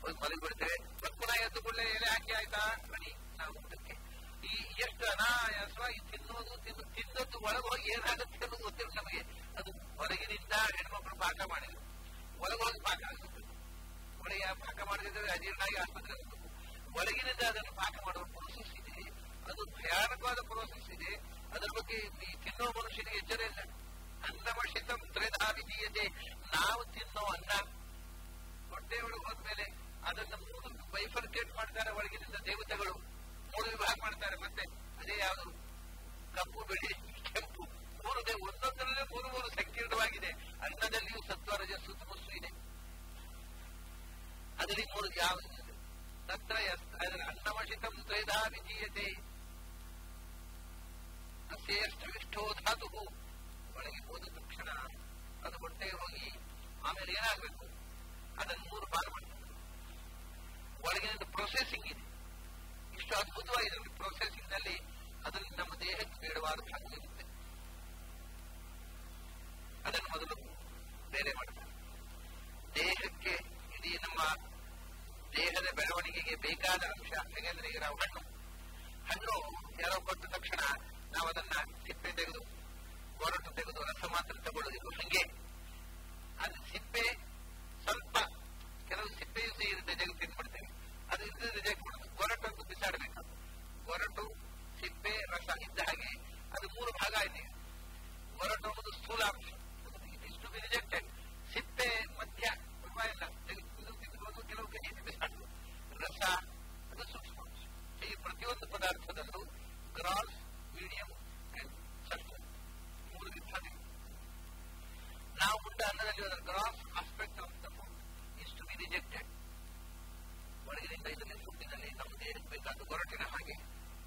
ಹೋಗಿ ಮಲಗಿಬಿಡ್ತೇವೆ ಮತ್ತೆ ಪುನಃ ಎದ್ದು ಕೂಡಲೇ ಎಲೆ ಹಾಕಿ ಆಯ್ತಾ ರೆಡಿ ನಾವು ಊಟಕ್ಕೆ ಈ ಎಷ್ಟು ಅನಾಯಾಸವಾಗಿ ತಿನ್ನೋದು ತಿನ್ನು ತಿನ್ನೋದು ಒಳಗೆ ಹೋಗಿ ಏನಾಗುತ್ತೆ ಅನ್ನೋದು ಗೊತ್ತಿಲ್ಲ ನಮಗೆ ಅದು ಹೊರಗಿನಿಂದ ಹೆಣ್ಮಕ್ಳು ಪಾಕ ಮಾಡಿದ್ರು ಒಳಗೆ ಹೋಗಿ ಪಾಕ ಆಗುತ್ತೆ ಒಳಗೆ ಪಾಕ ಮಾಡದಿದ್ರೆ ಅಜೀರ್ಣಾಗಿ ಆಸ್ಪತ್ರೆ ಹೋಗ್ಬೇಕು ಒಳಗಿನಿಂದ ಅದನ್ನು ಪಾಕ ಮಾಡುವ ಪ್ರೋಸೆಸ್ ಇದೆ ಅದು ಭಯಾನಕವಾದ ಪ್ರೋಸೆಸ್ ಇದೆ ಅದರ ಬಗ್ಗೆ ಈ ತಿನ್ನೋ ಮನುಷ್ಯನಿಗೆ ಎಚ್ಚರ ಇಲ್ಲ ಅನ್ನವಶಿತಂ ತ್ರಿಧಾ ವಿಧೀಯತೆ ನಾವು ತಿನ್ನೋ ಅನ್ನ ಹೊಟ್ಟೆ ಒಳಗೆ ಹೋದ್ಮೇಲೆ ಅದನ್ನು ಮೂರು ಬೈಫರ್ಕೇಟ್ ಮಾಡ್ತಾರೆ ಒಳಗಿನಿಂದ ದೇವತೆಗಳು ಮೂರು ವಿಭಾಗ ಮಾಡ್ತಾರೆ ಮತ್ತೆ ಅದೇ ಯಾವುದು ಕಪ್ಪು ಬಿಳಿ ಕೆಂಪು ಮೂರು ದೇ ಒಂದೊಂದರಲ್ಲೇ ಮೂರು ಮೂರು ಸಂಕೀರ್ಣವಾಗಿದೆ ಅನ್ನದಲ್ಲಿಯೂ ಸತ್ವ ರಜಸ್ಸು ತಮಸ್ಸು ಇದೆ ಅದರಲ್ಲಿ ಮೂರು ಯಾವ ತತ್ರ ಅದರ ಅನ್ನವಶಿತಂ ತ್ರೇಧಾ ವಿಧೀಯತೆ ಅಸ್ಯಷ್ಟವಿಷ್ಟೋ ಧಾತು ಒಳಗೆ ಹೋದ ತಕ್ಷಣ ಅದು ಹೊಟ್ಟೆಗೆ ಹೋಗಿ ಆಮೇಲೆ ಏನಾಗಬೇಕು ಅದನ್ನು ಮೂರು ಪಾಲು ಮಾಡ್ತಾರೆ ಒಳಗಿನಿಂದ ಪ್ರೊಸೆಸಿಂಗ್ ಇದೆ ಇಷ್ಟು ಅದ್ಭುತವಾಗಿದೆ ಪ್ರೊಸೆಸಿಂಗ್ ನಲ್ಲಿ ಅದರಲ್ಲಿ ನಮ್ಮ ದೇಹಕ್ಕೆ ಬೇಡವಾದ ಭಾಗ ಇರುತ್ತೆ ಅದನ್ನು ಮೊದಲು ಬೇರೆ ಮಾಡ್ತಾರೆ ದೇಹಕ್ಕೆ ಇಡೀ ನಮ್ಮ ದೇಹದ ಬೆಳವಣಿಗೆಗೆ ಬೇಕಾದ ಅಂಶ ಹೇಗೆಂದ್ರೆ ಈಗ ನಾವು ಹಣ್ಣು ಹಣ್ಣು ಯಾರೋ ಕೊಟ್ಟ ತಕ್ಷಣ ನಾವು ಅದನ್ನ ಸಿಪ್ಪೆ ತೆಗೆದು ಗೊರಟು ತೆಗೆದು ರಸ ಮಾತ್ರ ತಗೊಳ್ಳೋದಿಲ್ಲ ಹಂಗೆ ಅದು ಸಿಪ್ಪೆ ಸ್ವಲ್ಪ ಕೆಲವು ಸಿಪ್ಪೆಯು ಸಹ ಇರುತ್ತೆ ತೆಗೆದು ತಿಂದ್ಬಿಡ್ತೇವೆ ಅದು ಇದ್ರೆ ರಿಜೆಕ್ಟ್ ಮಾಡೋದು ಗೊರಟು ಅಂತ ಬಿಸಾಡಬೇಕು ಗೊರಟು ಸಿಪ್ಪೆ ರಸ ಇದ್ದ ಹಾಗೆ ಅದು ಮೂರು ಭಾಗ ಇದೆ ಗೊರಟು ಅನ್ನೋದು ಸ್ಥೂಲಾಂಶ ಇಷ್ಟು ಬಿ ರಿಜೆಕ್ಟೆಡ್ ಸಿಪ್ಪೆ ಮಧ್ಯ ಪರವಾಗಿಲ್ಲ ತೆಗೆದು ತಿನ್ಬೋದು ಕೆಲವು ಕೈ ಬಿಸಾಡುದು ರಸ ಅದು ಸೂಕ್ಷ್ಮಾಂಶ ಹೀಗೆ ಪ್ರತಿಯೊಂದು ಪದಾರ್ಥದಲ್ಲೂ ಗ್ರಾಸ್ ಮೀಡಿಯಂ ಅಂಡ್ ಸಬ್ಸ್ಟೆನ್ಸ್ ಮೂರು ವಿಭಾಗ ನಾವು ಉಂಡ ಅನ್ನದಲ್ಲಿ ಅದರ gross aspect of the food is to be rejected ಒಳಗಿನಿಂದ ಇದರಲ್ಲಿ ಫುಡ್ಡಿನಲ್ಲಿ ನಮ್ಮ ದೇಹಕ್ಕೆ ಬೇಕಾದ ಗೊರಟಿನ ಹಾಗೆ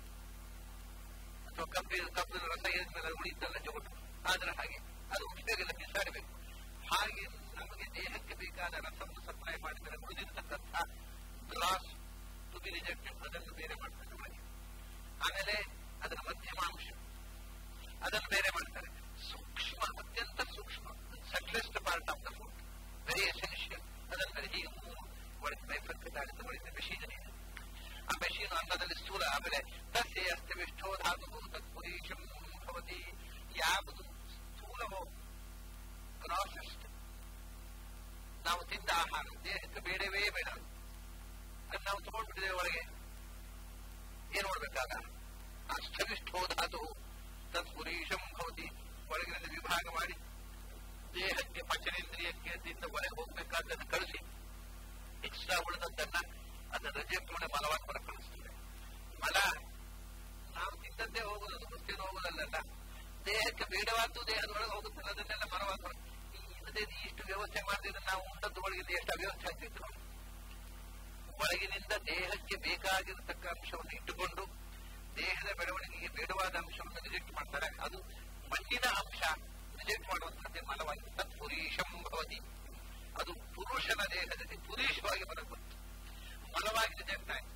ಅಥವಾ ಕಬ್ಬಿನ ಕಬ್ಬಿನ ರಸ ಏರಿದ್ಮೇಲೆ ಉಳಿತಲ್ಲ ಜೋಟು ಅದರ ಹಾಗೆ ಅದು ಉಳಿದಾಗೆಲ್ಲ ಬಿಸಾಡಬೇಕು ಹಾಗೆ ನಮಗೆ ದೇಹಕ್ಕೆ ಬೇಕಾದ ರಸವನ್ನು ಸಪ್ಲೈ ಮಾಡಿದರೆ ಉಳಿದಿರ್ತಕ್ಕಂಥ ಗ್ಲಾಸ್ ಟು ಬಿ ರಿಜೆಕ್ಟೆಡ್ ಅದನ್ನು ಬೇರೆ ಮಾಡ್ತಾರೆ ಒಳಗೆ ಆಮೇಲೆ ಅದರ ಮಧ್ಯಮಾಂಶ ಅದನ್ನು ಬೇರೆ ಮಾಡ್ತಾರೆ ಸೂಕ್ಷ್ಮ ಅತ್ಯಂತ ಸೂಕ್ಷ್ಮ subtlest part of the food very essential ಅದನ್ನು ಬೇರೆ ಹೀಗೆ ಮೂರು ಒಳಗೆ ಬೈಫರ್ಕತಾಡಿದ ಒಳಗೆ ಮೆಷೀನ್ ಇದೆ ಆ ಮೆಷೀನ್ ಅನ್ನದಲ್ಲಿ ಸ್ಥೂಲ ಆಮೇಲೆ ತಸ್ಯ ಅಸ್ತವಿಷ್ಠೋ ಧಾತು ತತ್ಪುರೀಶಂ ಭವತಿ ಯಾವುದು ಸ್ಥೂಲವೋ ಗ್ರಾಸೆಸ್ಟ್ ನಾವು ತಿಂದ ಆಹಾರ ದೇಹಕ್ಕೆ ಬೇಡವೇ ಬೇಡ ಅದು ನಾವು ತಗೊಂಡ್ಬಿಟ್ಟಿದ್ದೇವೆ ಒಳಗೆ ಏನ್ ಮಾಡ್ಬೇಕಾಗ ಅಷ್ಟವಿಷ್ಠೋ ಧಾತು ತತ್ಪುರೀಶಂ ಭವತಿ ಒಳಗಿನ ವಿಭಾಗ ಮಾಡಿ ದೇಹಕ್ಕೆ ಪಚನೇಂದ್ರಿಯಕ್ಕೆ ಅದಿಂದ ಒಳಗೆ ಹೋಗ್ಬೇಕಾದ್ದನ್ನು ಕಳಿಸಿ ಎಕ್ಸ್ಟ್ರಾ ಉಳಿದದ್ದನ್ನ ಅದನ್ನ ರಿಜೆಕ್ಟ್ ಮಾಡಿ ಮಲವಾಗಿ ಹೊರ ಕಳಿಸ್ತದೆ ಮಲ ನಾವು ತಿಂದದ್ದೇ ಹೋಗೋದು ಮುಸ್ತಿನ ಹೋಗೋದಲ್ಲ ದೇಹಕ್ಕೆ ಬೇಡವಾದ್ದು ದೇಹದೊಳಗೆ ಹೋಗುತ್ತಲ್ಲ ಅದನ್ನೆಲ್ಲ ಮಲವಾಗಿ ಹೊರ ಇಲ್ಲದೆ ಇಷ್ಟು ವ್ಯವಸ್ಥೆ ಮಾಡಿದ್ರೆ ನಾವು ಉಂಡದ್ದು ಒಳಗಿಂದ ಎಷ್ಟು ಅವ್ಯವಸ್ಥೆ ಆಗ್ತಿತ್ತು ನೋಡಿ ಒಳಗಿನಿಂದ ದೇಹಕ್ಕೆ ಬೇಕಾಗಿರತಕ್ಕ ಅಂಶವನ್ನು ಇಟ್ಟುಕೊಂಡು ದೇಹದ ಬೆಳವಣಿಗೆಗೆ ಬೇಡವಾದ ಅಂಶವನ್ನು ರಿಜೆಕ್ಟ್ ಮಾಡ್ತಾರೆ ಅದು ಮಣ್ಣಿನ ಅಂಶ ರಿಜೆಕ್ಟ್ ಮಾಡುವಂತದ್ದೇ ಮಲವಾಗಿ ತತ್ಪುರೀಶಂ ಭವತಿ ಅದು ಪುರುಷನ ದೇಹದಲ್ಲಿ ಪುರುಷವಾಗಿ ಬರಬೇಕು ಮಲವಾಗಿ ರಿಜೆಕ್ಟ್ ಆಯ್ತು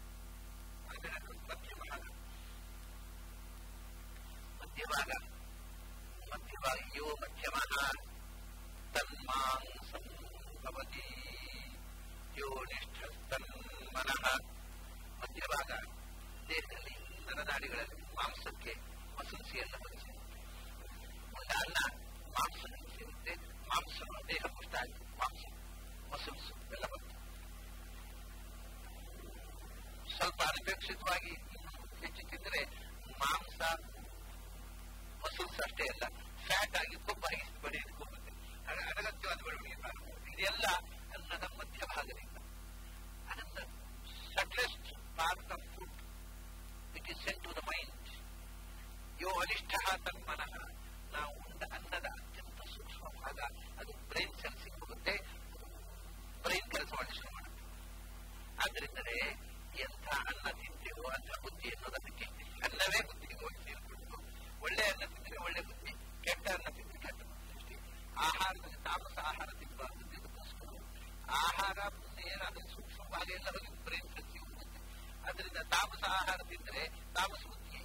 ಮಧ್ಯಭಾಗ ಮಧ್ಯಭಾಗ ಮಧ್ಯಭಾಗ ಯೋ ಮಧ್ಯಮ ತನ್ಮಾಂಸಂ ಭವತಿ ಯೋ ನಿಷ್ಠಸ್ತನ್ ಮನಃ ಮಧ್ಯಭಾಗ ದೇಹದಲ್ಲಿ ನರನಾಡಿಗಳಲ್ಲಿ ಮಾಂಸಕ್ಕೆ ಮಸೂಸಿಯನ್ನು ಹೊಂದಿಸಿ ಒಂದು ಅನ್ನ ಮಾಂಸ ಸಿಗುತ್ತೆ ಮಾಂಸ ದೇಹ ಪುಷ್ಟ ಆಗಿ ಮಾಂಸ ಮಸಲ್ಸು ಎಲ್ಲ ಬಂತು ಸ್ವಲ್ಪ ಅನಪೇಕ್ಷಿತವಾಗಿ ಹೆಚ್ಚು ತಿಂದರೆ ಮಾಂಸ ಮಸಲ್ಸ್ ಅಷ್ಟೇ ಅಲ್ಲ ಫ್ಯಾಟ್ ಆಗಿ ಕೊಬ್ಬಾಗಿ ಬೆಳೆಯೋದಕ್ಕೆ ಹೋಗುತ್ತೆ ಅನಗತ್ಯವಾದ ಬೆಳವಣಿಗೆ ಪ್ರಾರಂಭ ಇದೆಲ್ಲ ಅನ್ನದ ಮಧ್ಯಭಾಗದಿಂದ ಅನಂತ subtlest part of food it is sent to the mind ಯೋ ಅನಿಷ್ಠ ತನ್ಮನಃ ನಾವು ಉಂಡ ಅನ್ನದ ಅತ್ಯಂತ ಸೂಕ್ಷ್ಮ ಭಾಗ ಅದು ಬ್ರೈನ್ ಸೆಲ್ಸಿಗೆ ಹೋಗುತ್ತೆ ಬ್ರೈನ್ ಕೆಲಸ ಮಾಡಿ ಶುರು ಮಾಡುತ್ತೆ ಆದ್ದರಿಂದಲೇ ಎಂಥ ಅನ್ನ ತಿಂತೀವೋ ಅಂಥ ಬುದ್ಧಿ ಅನ್ನೋದಕ್ಕೆ ಅನ್ನವೇ ಬುದ್ಧಿಗೆ ಹೋಗಿ ಸೇರಿಕೊಂಡು ಒಳ್ಳೆ ಅನ್ನ ತಿಂದರೆ ಒಳ್ಳೆ ಬುದ್ಧಿ ಕೆಟ್ಟ ಅನ್ನ ತಿಂದರೆ ಕೆಟ್ಟ ಬುದ್ಧಿ ಅಷ್ಟೇ ಆಹಾರದಲ್ಲಿ ತಾಮಸ ಆಹಾರ ತಿನ್ನಬಾರ್ದು ಇದಕ್ಕೋಸ್ಕರ ಆಹಾರ ಏನಾದರೂ ಸೂಕ್ಷ್ಮ ಭಾಗ ಎಲ್ಲ ಹೋಗಿ ಬ್ರೈನ್ ಸೆಲ್ಸಿಗೆ ಹೋಗುತ್ತೆ ಅದರಿಂದ ತಾಮಸ ಆಹಾರ ತಿಂದರೆ ತಾಮಸ ಬುದ್ಧಿ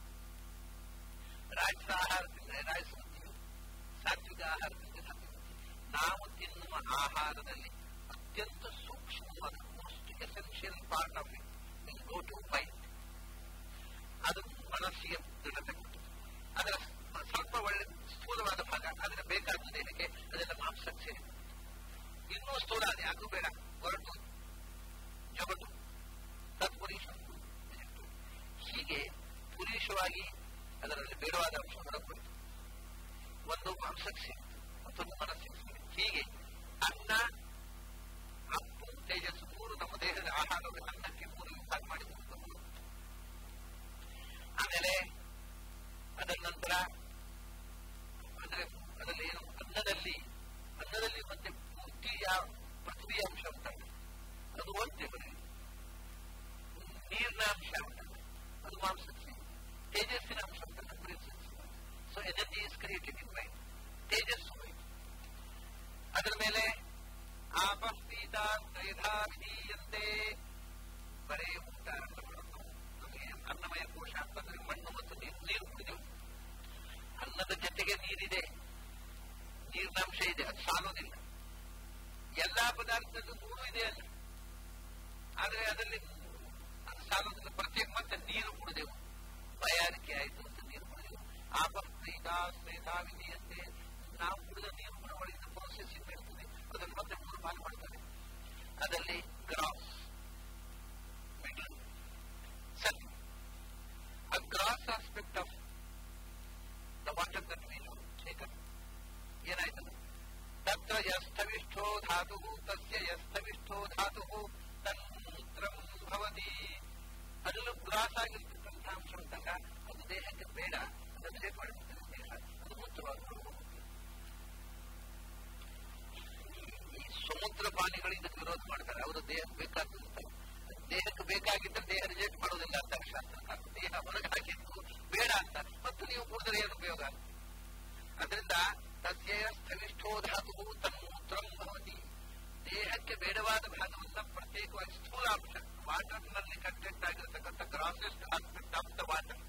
ರಾಜಸ ಆಹಾರ ತಿಂದರೆ ರಾಜಸ ಬುದ್ಧಿ ಸಾತ್ವಿಕ ಆಹಾರ ತಿಂದರೆ ಸಾತ್ವಿಕ ಬುದ್ಧಿ ನಾವು ತಿನ್ನುವ ಆಹಾರದಲ್ಲಿ ಅತ್ಯಂತ ಸೂಕ್ಷ್ಮವಾದ most essential part of it will go to mind ಅದು ಮನಸ್ಸಿಗೆ ದೃಢತೆ ಕೊಡ್ತದೆ ಅದರ ಸ್ವಲ್ಪ ಒಳ್ಳೆ ಸ್ಥೂಲವಾದ ಭಾಗ ಅದರ ಬೇಕಾದ ದೇಹಕ್ಕೆ ಅದೆಲ್ಲ ಮಾಂಸಕ್ಕೆ ಸೇರಿ ಇನ್ನೂ ಸ್ಥೂಲ ಅದು ಯಾಕೂ ಬೇಡ ಹೊರಟು ಜಗತ್ತು ತತ್ಪುರುಷ ಹೀಗೆ ಪುರುಷವಾಗಿ ಅದರಲ್ಲಿ ಬೇಡವಾದ ಅಂಶ ಹೊರಬರುತ್ತೆ ಒಂದು ಮಾಂಸಕ್ಕೆ ಸಿಗುತ್ತೆ ಮತ್ತೊಂದು ಮನಸ್ಸಿಗೆ ಸಿಗುತ್ತೆ ಹೀಗೆ ಅನ್ನ ಅಪ್ಪು ತೇಜಸ್ಸು ಮೂರು ನಮ್ಮ ದೇಹದ ಆಹಾರ ಅನ್ನಕ್ಕೆ ಮೂರು ವಿಭಾಗ ಮಾಡಿ ಆಮೇಲೆ ಅದರ ನಂತರ ಅಂದ್ರೆ ಅದರಲ್ಲಿ ಏನು ಅನ್ನದಲ್ಲಿ ಅನ್ನದಲ್ಲಿ ಮತ್ತೆ ಪೂರ್ತಿಯ ಪೃಥ್ವಿಯ ಅಂಶ ಉಂಟಲ್ಲ ಅದು ಒಂದೇ ಬರೀ ನೀರಿನ ಅಂಶ ಉಂಟಲ್ಲ ಅದು ಮಾಂಸಕ್ಕೆ ತೇಜಸ್ಸಿನ ಅಂಶ ಉಂಟಲ್ಲ so energy is created in mind ತೇಜಸ್ಸು ಅದರ ಮೇಲೆ ಆಪಸ್ಪೀತ ತ್ರೈಧಾ ವಿಧೀಯಂತೆ ಬರೇ ಊಟ ಅನ್ನ ಮಾಡೋದು ನಮಗೆ ಅನ್ನಮಯ ಕೋಶ ಅಂತಂದ್ರೆ ಮಣ್ಣು ಮತ್ತು ನೀರು ನೀರು ಕುಡಿದೆವು ಅನ್ನದ ಜೊತೆಗೆ ನೀರಿದೆ ನೀರಿನಾಂಶ ಇದೆ ಅದು ಸಾಲೋದಿಲ್ಲ ಎಲ್ಲಾ ಪದಾರ್ಥದಲ್ಲೂ ಮೂರು ಇದೆ ಅಲ್ಲ ಆದ್ರೆ ಅದರಲ್ಲಿ ಅದು ಸಾಲೋದಿಲ್ಲ ಪ್ರತ್ಯೇಕ ಮತ್ತೆ ನೀರು ಕುಡಿದೆವು ಬಯಾರಿಕೆ ಆಯಿತು ಅಂತ ನೀರು ಕುಡಿದೆವು ಆಪಸ್ಪೀತ ಸ್ನೇಹ ವಿಧಿಯಂತೆ ನಾವು ಕುಡಿದ ನೀರು ಕೂಡ ಒಳಗಿನ ಪ್ರೊಸೆಸಿಂಗ್ ಇರ್ತದೆ ಅದನ್ನು ಮತ್ತೆ ಮೂರು ಪಾಲು ಮಾಡ್ತಾರೆ ಅದರಲ್ಲಿ gross middle cell a gross aspect of the water that we have taken. ಏನಾಯ್ತು ತತ್ರ ಯಸ್ಥವಿಷ್ಠೋ ಧಾತು ತಸ್ಯ ಯಸ್ಥವಿಷ್ಠೋ ಧಾತು ತನ್ಮೂತ್ರಂ ಭವತಿ ಅದರಲ್ಲೂ ಗ್ರಾಸ್ ಆಗಿರ್ತಕ್ಕಂಥ ಅಂಶ ಉಂಟಲ್ಲ ಅದು ದೇಹಕ್ಕೆ ಬೇಡ ಅದನ್ನು ಹೇಗೆ ಮಾಡಿರ್ತದೆ ದೇಹ ಅದು ಮೂತ್ರವಾಗಿ ಹೋಗುತ್ತೆ ಈ ಸಮುದ್ರ ಪಾನಿಗಳು ಇದಕ್ಕೆ ವಿರೋಧ ಮಾಡ್ತಾರೆ ಅವರು ದೇಹಕ್ಕೆ ಬೇಕಾಗ್ತಿರ್ತಾರೆ ದೇಹಕ್ಕೆ ಬೇಕಾಗಿದ್ದರೆ ದೇಹ ರಿಜೆಕ್ಟ್ ಮಾಡೋದಿಲ್ಲ ಅಂತ ಶಾಸ್ತ್ರಕಾರ ದೇಹ ಹೊರಗೆ ಹಾಕಿದ್ದು ಬೇಡ ಅಂತ ಮತ್ತು ನೀವು ಕುಡಿದ್ರೆ ಏನು ಉಪಯೋಗ ಅದರಿಂದ ತಸ್ಯ ಸ್ಥವಿಷ್ಠೋ ಧಾತು ತನ್ಮೂತ್ರಂ ಭವತಿ ದೇಹಕ್ಕೆ ಬೇಡವಾದ ಭಾಗವನ್ನ ಪ್ರತ್ಯೇಕವಾಗಿ ಸ್ಥೂಲಾಂಶ ವಾಟರ್ ನಲ್ಲಿ ಕಂಟೆಂಟ್ ಆಗಿರತಕ್ಕಂಥ grossest aspect of the water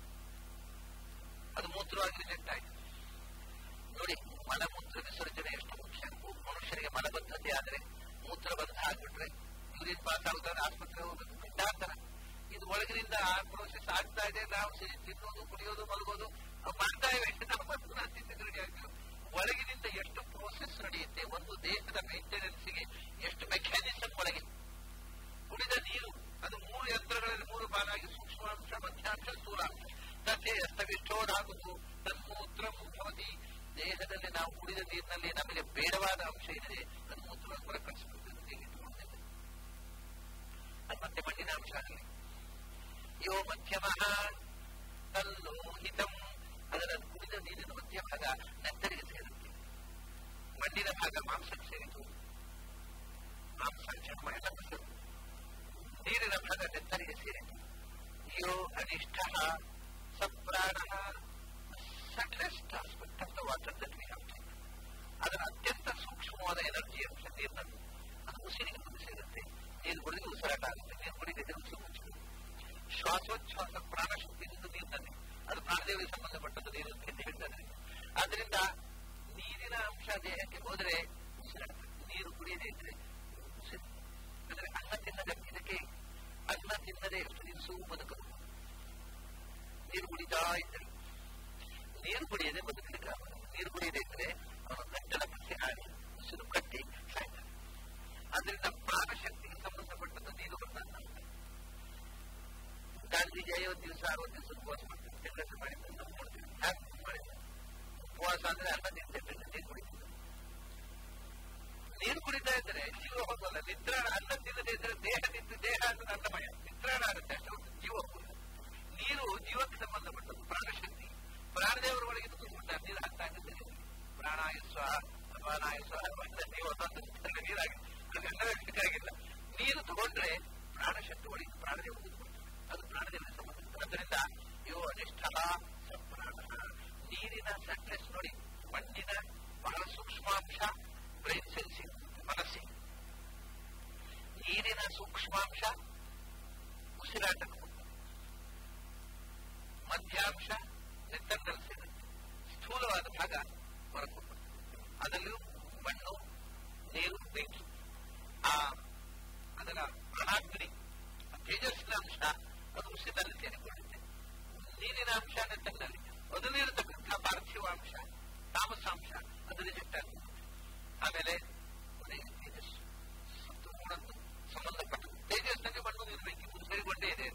ಅದು ಮೂತ್ರವಾಗಿ ರಿಜೆಕ್ಟ್ ಆಯ್ತು ನೋಡಿ ಮಲಮೂತ್ರ ವಿಸರ್ಜನೆ ಎಷ್ಟು ಮುಖ್ಯ ಮನುಷ್ಯರಿಗೆ ಮಲಬದ್ಧತೆ ಆದರೆ ಮೂತ್ರ ಬಂಧ ಆಗ್ಬಿಟ್ರೆ ಯೂರಿನ್ ಪಾಸ್ ಆಗುತ್ತಾರೆ ಆಸ್ಪತ್ರೆ ಹೋಗ್ಬೇಕು ಗಂಡಾಂತರ ಇದು ಒಳಗಿನಿಂದ ಆ ಪ್ರೋಸೆಸ್ ಆಗ್ತಾ ಇದೆ ನಾವು ತಿನ್ನೋದು ಕುಡಿಯೋದು ಮಲಗೋದು ಮಾಡ್ತಾ ಇವೆ ನಮ್ಮ ಪುನಃ ತಿಂದು ರೆಡಿ ಆಗ್ತೀವಿ ಒಳಗಿನಿಂದ ಎಷ್ಟು ಪ್ರೋಸೆಸ್ ನಡೆಯುತ್ತೆ ಒಂದು ದೇಹದ ಮೇಂಟೆನೆನ್ಸ್ಗೆ ಎಷ್ಟು ಮೆಕ್ಯಾನಿಸಮ್ ಒಳಗೆ ಕುಡಿದ ನೀರು ಅದು ಮೂರು ಯಂತ್ರಗಳಲ್ಲಿ ಮೂರು ಭಾಗ ಸೂಕ್ಷ್ಮಾಂಶ ಮಧ್ಯಾಂಶ ಸ್ಥೂಲಾಂಶ ತಥೆ ಸ್ಥವಿಷ್ಠೋಧಾತು ತನ್ಮೂತ್ರಂ ಭವತಿ ದೇಹದಲ್ಲಿ ನಾವು ಕುಡಿದ ನೀರಿನಲ್ಲಿ ನಮಗೆ ಬೇಡವಾದ ಅಂಶ ಏನಿದೆ ಅದು ಮೂತ್ರವನ್ನು ಹೊರಕಳಿಸಬೇಕು ಇಟ್ಟುಕೊಂಡಿದೆ ಅದು ಮತ್ತೆ ಮಣ್ಣಿನ ಅಂಶ ಆಗಲಿ ಯೋ ಮಧ್ಯಮ ತಲ್ಲೋಹಿತಂ ಅದರ ಕುಡಿದ ನೀರಿನ ಮಧ್ಯ ಭಾಗ ನೆತ್ತರಿಗೆ ಸೇರುತ್ತೆ ಮಣ್ಣಿನ ಭಾಗ ಮಾಂಸಕ್ಕೆ ಸೇರಿತು ಮಾಂಸ ಚರ್ಮ ಎಲ್ಲ ಬಸರು ನೀರಿನ ಭಾಗ ನೆತ್ತರಿಗೆ ಸೇರಿತು ಯೋ ಅನಿಷ್ಠ ಸಪ್ರಾಣ subtlest aspect of the water that we have ಅದರ ಅತ್ಯಂತ ಸೂಕ್ಷ್ಮವಾದ ಎನರ್ಜಿ ಅಂಶ ನೀರಿನಲ್ಲಿ ಅದು ಉಸಿರಿಗೆ ಬಂದು ಸೇರುತ್ತೆ ನೀರು ಕುಡಿದು ಉಸಿರಾಟ ಆಗುತ್ತೆ ನೀರು ಕುಡಿದಿದ್ದರೆ ಉಸಿರು ಮುಚ್ಚಬೇಕು ಶ್ವಾಸೋಚ್ಛ್ವಾಸ ಪ್ರಾಣಶಕ್ತಿ ಇದು ನೀರಿನಲ್ಲಿ ಅದು ಪ್ರಾಣದೇವರಿಗೆ ಸಂಬಂಧಪಟ್ಟದ್ದು ನೀರು ಅಂತ ಹೇಳ್ತಾರೆ ಆದ್ರಿಂದ ನೀರಿನ ಅಂಶ ದೇಹಕ್ಕೆ ಹೋದರೆ ಉಸಿರಾಟ ನೀರು ಕುಡಿಯದೇ ಇದ್ರೆ ಉಸಿರು ಅಂದ್ರೆ ಅನ್ನ ತಿನ್ನದ ಇದಕ್ಕೆ ಅನ್ನ ತಿನ್ನದೆ ಎಷ್ಟು ದಿವಸವೂ ಬದುಕಬಹುದು ನೀರು ಕುಡಿತಾ ಇದ್ದರೆ ನೀರು ಕುಡಿಯದೆ ಬದುಕಲಿಕ್ಕೆ ನೀರು ಕುಡಿಯದೇ ಇದ್ರೆ ಅವನು ಗಂಟಲ ಕಸಿ ಹಾಡಿ ಉಸಿರು ಕಟ್ಟಿ ಸಾಯ್ತಾನೆ ಅದರಿಂದ ಪ್ರಾಣಶಕ್ತಿಗೆ ಸಂಬಂಧಪಟ್ಟದ್ದು ನೀರು ಬರ್ತದೆ ಗಾಂಧೀಜಿ ಐವತ್ತು ದಿವಸ ಅರವತ್ತು ದಿವಸ ಉಪವಾಸ ಮಾಡ್ತಾರೆ ಕೆಲಸ ಮಾಡಿದ್ದಾರೆ ನಾವು ನೋಡ್ತೀವಿ ಯಾಕೆ ಮಾಡಿದ್ದಾರೆ ಉಪವಾಸ ಅಂದ್ರೆ ಅನ್ನ ತಿಂತಿರ್ಬೇಕು ನೀರು ಕುಡಿತಿದ್ರು ನೀರು ಕುಡಿತಾ ಇದ್ರೆ ಜೀವ ಹೋಗಲ್ಲ ನಿದ್ರಾಣ ಅನ್ನ ತಿನ್ನದೇ ಇದ್ರೆ ದೇಹ ನಿಂತು ದೇಹ ಅನ್ನೋದು ಅನ್ನಮಯ ನಿದ್ರಾಣ ಆಗುತ್ತೆ ಅಷ್ಟು ಜೀವ ಹೋಗಲ್ಲ ನೀರು ಜೀವಕ್ಕೆ ಸಂಬಂಧಪಟ್ಟದ್ದು ಪ್ರಾಣಶಕ್ತಿ ಪ್ರಾಣದೇವರ ಒಳಗೆ ತುಂಬಿಬಿಟ್ಟಾರೆ ನೀರು ಹಾಕ್ತಾ ಇದ್ದಾರೆ ಪ್ರಾಣಾಯುಸ್ವ ಅಪಾನಾಯುಸ್ವ ನೀವು ಒಂದೊಂದು ನೀರಾಗಿದೆ ಅದೆಲ್ಲ ಬೇಕಾಗಿಲ್ಲ ನೀರು ತಗೊಂಡ್ರೆ ಪ್ರಾಣಶಕ್ತಿ ಒಳಗೆ ಪ್ರಾಣದೇವರು ಅದು ಪ್ರಾಣದೇವರಿಗೆ ಸಂಬಂಧಿಸಿದ ಅದರಿಂದ ಯೋ ಅನಿಷ್ಠ ಸಪ್ರಾಣ ನೀರಿನ ಸಟ್ಲೆಸ್ ನೋಡಿ ಮಣ್ಣಿನ ಬಹಳ ಸೂಕ್ಷ್ಮಾಂಶ ಬ್ರೈನ್ ಸೆಲ್ಸ್ ಮನಸ್ಸಿಗೆ ನೀರಿನ ಸೂಕ್ಷ್ಮಾಂಶ ಉಸಿರಾಟಕ್ಕೆ ಮಧ್ಯಾಂಶ ನೆತ್ತಂದಲ್ಲಿ ಸೇರುತ್ತೆ ಸ್ಥೂಲವಾದ ಭಾಗ ಹೊರಗೆ ಅದರಲ್ಲೂ ಮಣ್ಣು ಆಮೇಲೆ ಕೊನೆಗೆ ತೇಜಸ್ಸು ಸತ್ತು ಮೂರನ್ನು ಸಂಬಂಧಪಟ್ಟದ್ದು ತೇಜಸ್ಸಿನಲ್ಲಿ ಮಣ್ಣು ಇರಬೇಕು ಸೇರಿಕೊಂಡೇ ಇದೆ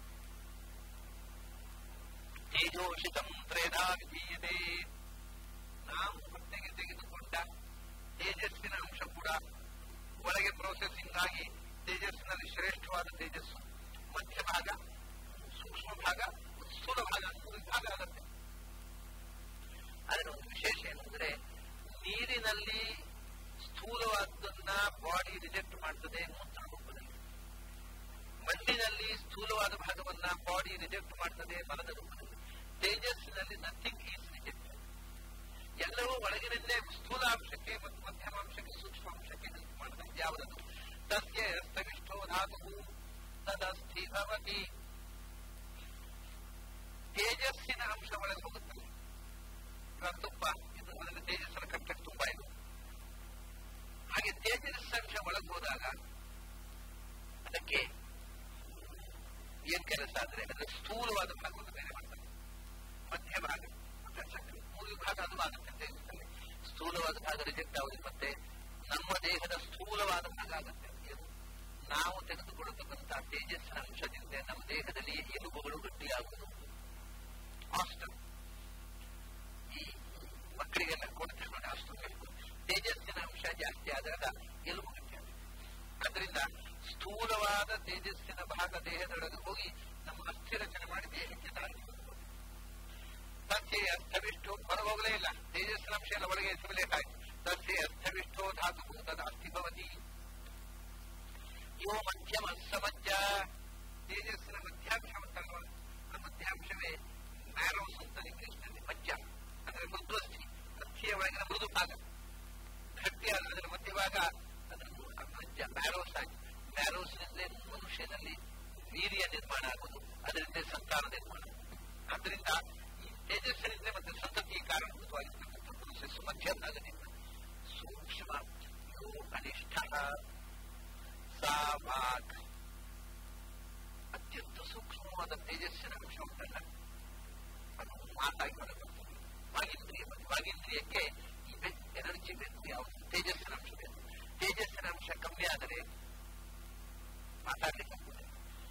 ತೇಜೋಷಿತಂ ತ್ರೇಧಾ ವಿಧೀಯತೆ ನಾವು ಹೊಟ್ಟೆಗೆ ತೆಗೆದುಕೊಂಡ ತೇಜಸ್ಸಿನ ಅಂಶ ಕೂಡ ಒಳಗೆ ಪ್ರೊಸೆಸಿಂಗ್ ಆಗಿ ತೇಜಸ್ಸಿನಲ್ಲಿ ಶ್ರೇಷ್ಠವಾದ ತೇಜಸ್ಸು ಮಧ್ಯ ಭಾಗ ಸೂಕ್ಷ್ಮ ಭಾಗ ಸ್ಥೂಲ ಭಾಗ ಮೂರು ಭಾಗ ಆಗುತ್ತೆ ಅದರ ಒಂದು ವಿಶೇಷ ಏನಂದ್ರೆ ನೀರಿನಲ್ಲಿ ಸ್ಥೂಲವಾದನ್ನ ಬಾಡಿ ರಿಜೆಕ್ಟ್ ಮಾಡ್ತದೆ ಮೂತ್ರ ರೂಪದಲ್ಲಿ ಮಣ್ಣಿನಲ್ಲಿ ಸ್ಥೂಲವಾದ ಭಾಗವನ್ನ ಬಾಡಿ ರಿಜೆಕ್ಟ್ ಮಾಡ್ತದೆ ಮಲದ ರೂಪದಲ್ಲಿ ತೇಜಸ್ಸಿನಲ್ಲಿ ನಥಿಂಗ್ ಈಸ್ ರಿಜೆಕ್ಟ್ ಎಲ್ಲವೂ ಒಳಗಿನಲ್ಲೇ ಸ್ಥೂಲಾಂಶಕ್ಕೆ ಮತ್ತು ಮಧ್ಯಮಾಂಶಕ್ಕೆ ಸೂಕ್ಷ್ಮಾಂಶಕ್ಕೆ ಹೆಲ್ಪ್ ಮಾಡ್ತದೆ ಯಾವುದದು ತಸ್ಯ ಸ್ಥವಿಷ್ಠೋ ಧಾತು ತದಸ್ಥಿ ಭವತಿ ತೇಜಸ್ಸಿನ ಅಂಶ ಒಳಗೆ ಹೋಗುತ್ತದೆ ತುಪ್ಪ ಇದು ಅದರಲ್ಲಿ ತೇಜಸ್ಸಿನ ಕಂಟೆಂಟ್ ತುಂಬಾ ಇದೆ ಹಾಗೆ ತೇಜಸ್ ಅಂಶ ಒಳಗೆ ಹೋದಾಗ ಅದಕ್ಕೆ ಏನ್ ಕೆಲಸ ಅಂದ್ರೆ ಅದರ ಸ್ಥೂಲವಾದ ಭಾಗವನ್ನು ಬೇರೆ ಮಾಡ್ತಾರೆ ಮಧ್ಯ ಭಾಗ ಮತ್ತೆ ಸಕ್ಕರೆ ಮೂರು ಭಾಗ ಅದು ಆಗುತ್ತೆ ತೇಜಸ್ಸಲ್ಲಿ ಸ್ಥೂಲವಾದ ಭಾಗ ರಿಜೆಕ್ಟ್ ಆಗುದು ಮತ್ತೆ ನಮ್ಮ ದೇಹದ ಸ್ಥೂಲವಾದ ಭಾಗ ಆಗುತ್ತೆ ಏನು ನಾವು ತೆಗೆದುಕೊಳ್ಳತಕ್ಕಂತಹ ತೇಜಸ್ಸಿನ ಅಂಶದಿಂದ ನಮ್ಮ ದೇಹದಲ್ಲಿ ಎಲುಬುಗಳು ಗಟ್ಟಿಯಾಗುವುದು ಹಾಸ್ಟೆಲ್ ಈ ಮಕ್ಕಳಿಗೆಲ್ಲ ಕೊಡ್ತಾರೆ ನೋಡಿ ಹಾಸ್ಟೆಲ್ ತೇಜಸ್ಸಿನ ಅಂಶ ಜಾಸ್ತಿ ಆದಾಗ ಎಲುಬು ಗಟ್ಟಿ ಅದರಿಂದ ಸ್ಥೂಲವಾದ ತೇಜಸ್ಸಿನ ಭಾಗ ದೇಹದೊಳಗೆ ಹೋಗಿ ನಮ್ಮ ಅಸ್ಥಿ ರಚನೆ ಮಾಡಿ ದೇಹಕ್ಕೆ ದಾರಿ ತಸ್ಯೆ ಅರ್ಥವಿಷ್ಟೋ ಹೊರಗೋಗಲೇ ಇಲ್ಲ ತೇಜಸ್ಸಿನ ಅಂಶ ಎಲ್ಲ ಒಳಗೆ ಎಸಬೇಕಾಯ್ತು ತಸ್ಯೆ ಅರ್ಥವಿಷ್ಟೋ ಧಾತು ತದಾಸ್ತಿ ಭವತಿ ಯೋ ಮಧ್ಯಮ ಸಮಜ್ಜ ತೇಜಸ್ಸಿನ ಮಧ್ಯಾಂಶ ಉಂಟಲ್ವ ಆ ಮಧ್ಯಾಂಶವೇ ಮ್ಯಾರೋಸ್ ಅಂತ ಇಂಗ್ಲಿಷ್ನಲ್ಲಿ ಮಜ್ಜ ಅಂದ್ರೆ ಮೃದುಸ್ಥಿ ಅಸ್ಥಿಯ ಒಳಗಿನ ಮೃದು ಭಾಗ ಗಟ್ಟಿಯಾದ ಅದರ ಮಧ್ಯಭಾಗ ಅದನ್ನು ಮಜ್ಜ ಮ್ಯಾರೋಸ್ ಆಗಿ ಮ್ಯಾರೋಸ್ನಿಂದ ಮನುಷ್ಯನಲ್ಲಿ ವೀರ್ಯ ನಿರ್ಮಾಣ ಆಗುವುದು ಅದರಿಂದ ಸಂತಾನ ನಿರ್ಮಾಣ ಆದ್ದರಿಂದ ಈ ತೇಜಸ್ಸಿನಿಂದ ಮತ್ತೆ ಸಂತತಿಗೆ ಕಾರಣಭೂತವಾಗಿರ್ತಕ್ಕಂಥ ಪ್ರೋಸೆಸ್ ಮಧ್ಯ ಭಾಗದಿಂದ ಸೂಕ್ಷ್ಮ ಯೋ ಅನಿಷ್ಠ ಸಾ ವಾಕ್ ಅತ್ಯಂತ ಸೂಕ್ಷ್ಮವಾದ ತೇಜಸ್ಸಿನ ಅಂಶ ಉಂಟಲ್ಲ ಅದು ಮಾತಾಗಿ ಹೊರಬರ್ತದೆ ವಾಗೀಂದ್ರಿಯ ವಾಗೀಂದ್ರಿಯಕ್ಕೆ ಈ ಬೇಕು ಎನರ್ಜಿ ಬೇಕು ಯಾವುದು ತೇಜಸ್ಸಿನ ಅಂಶ ಬೇಕು ತೇಜಸ್ಸಿನ ಅಂಶ ಕಮ್ಮಿ ಆದರೆ ಮಾತಾಡಲಿಕ್ಕೆ ಆಗ್ತದೆ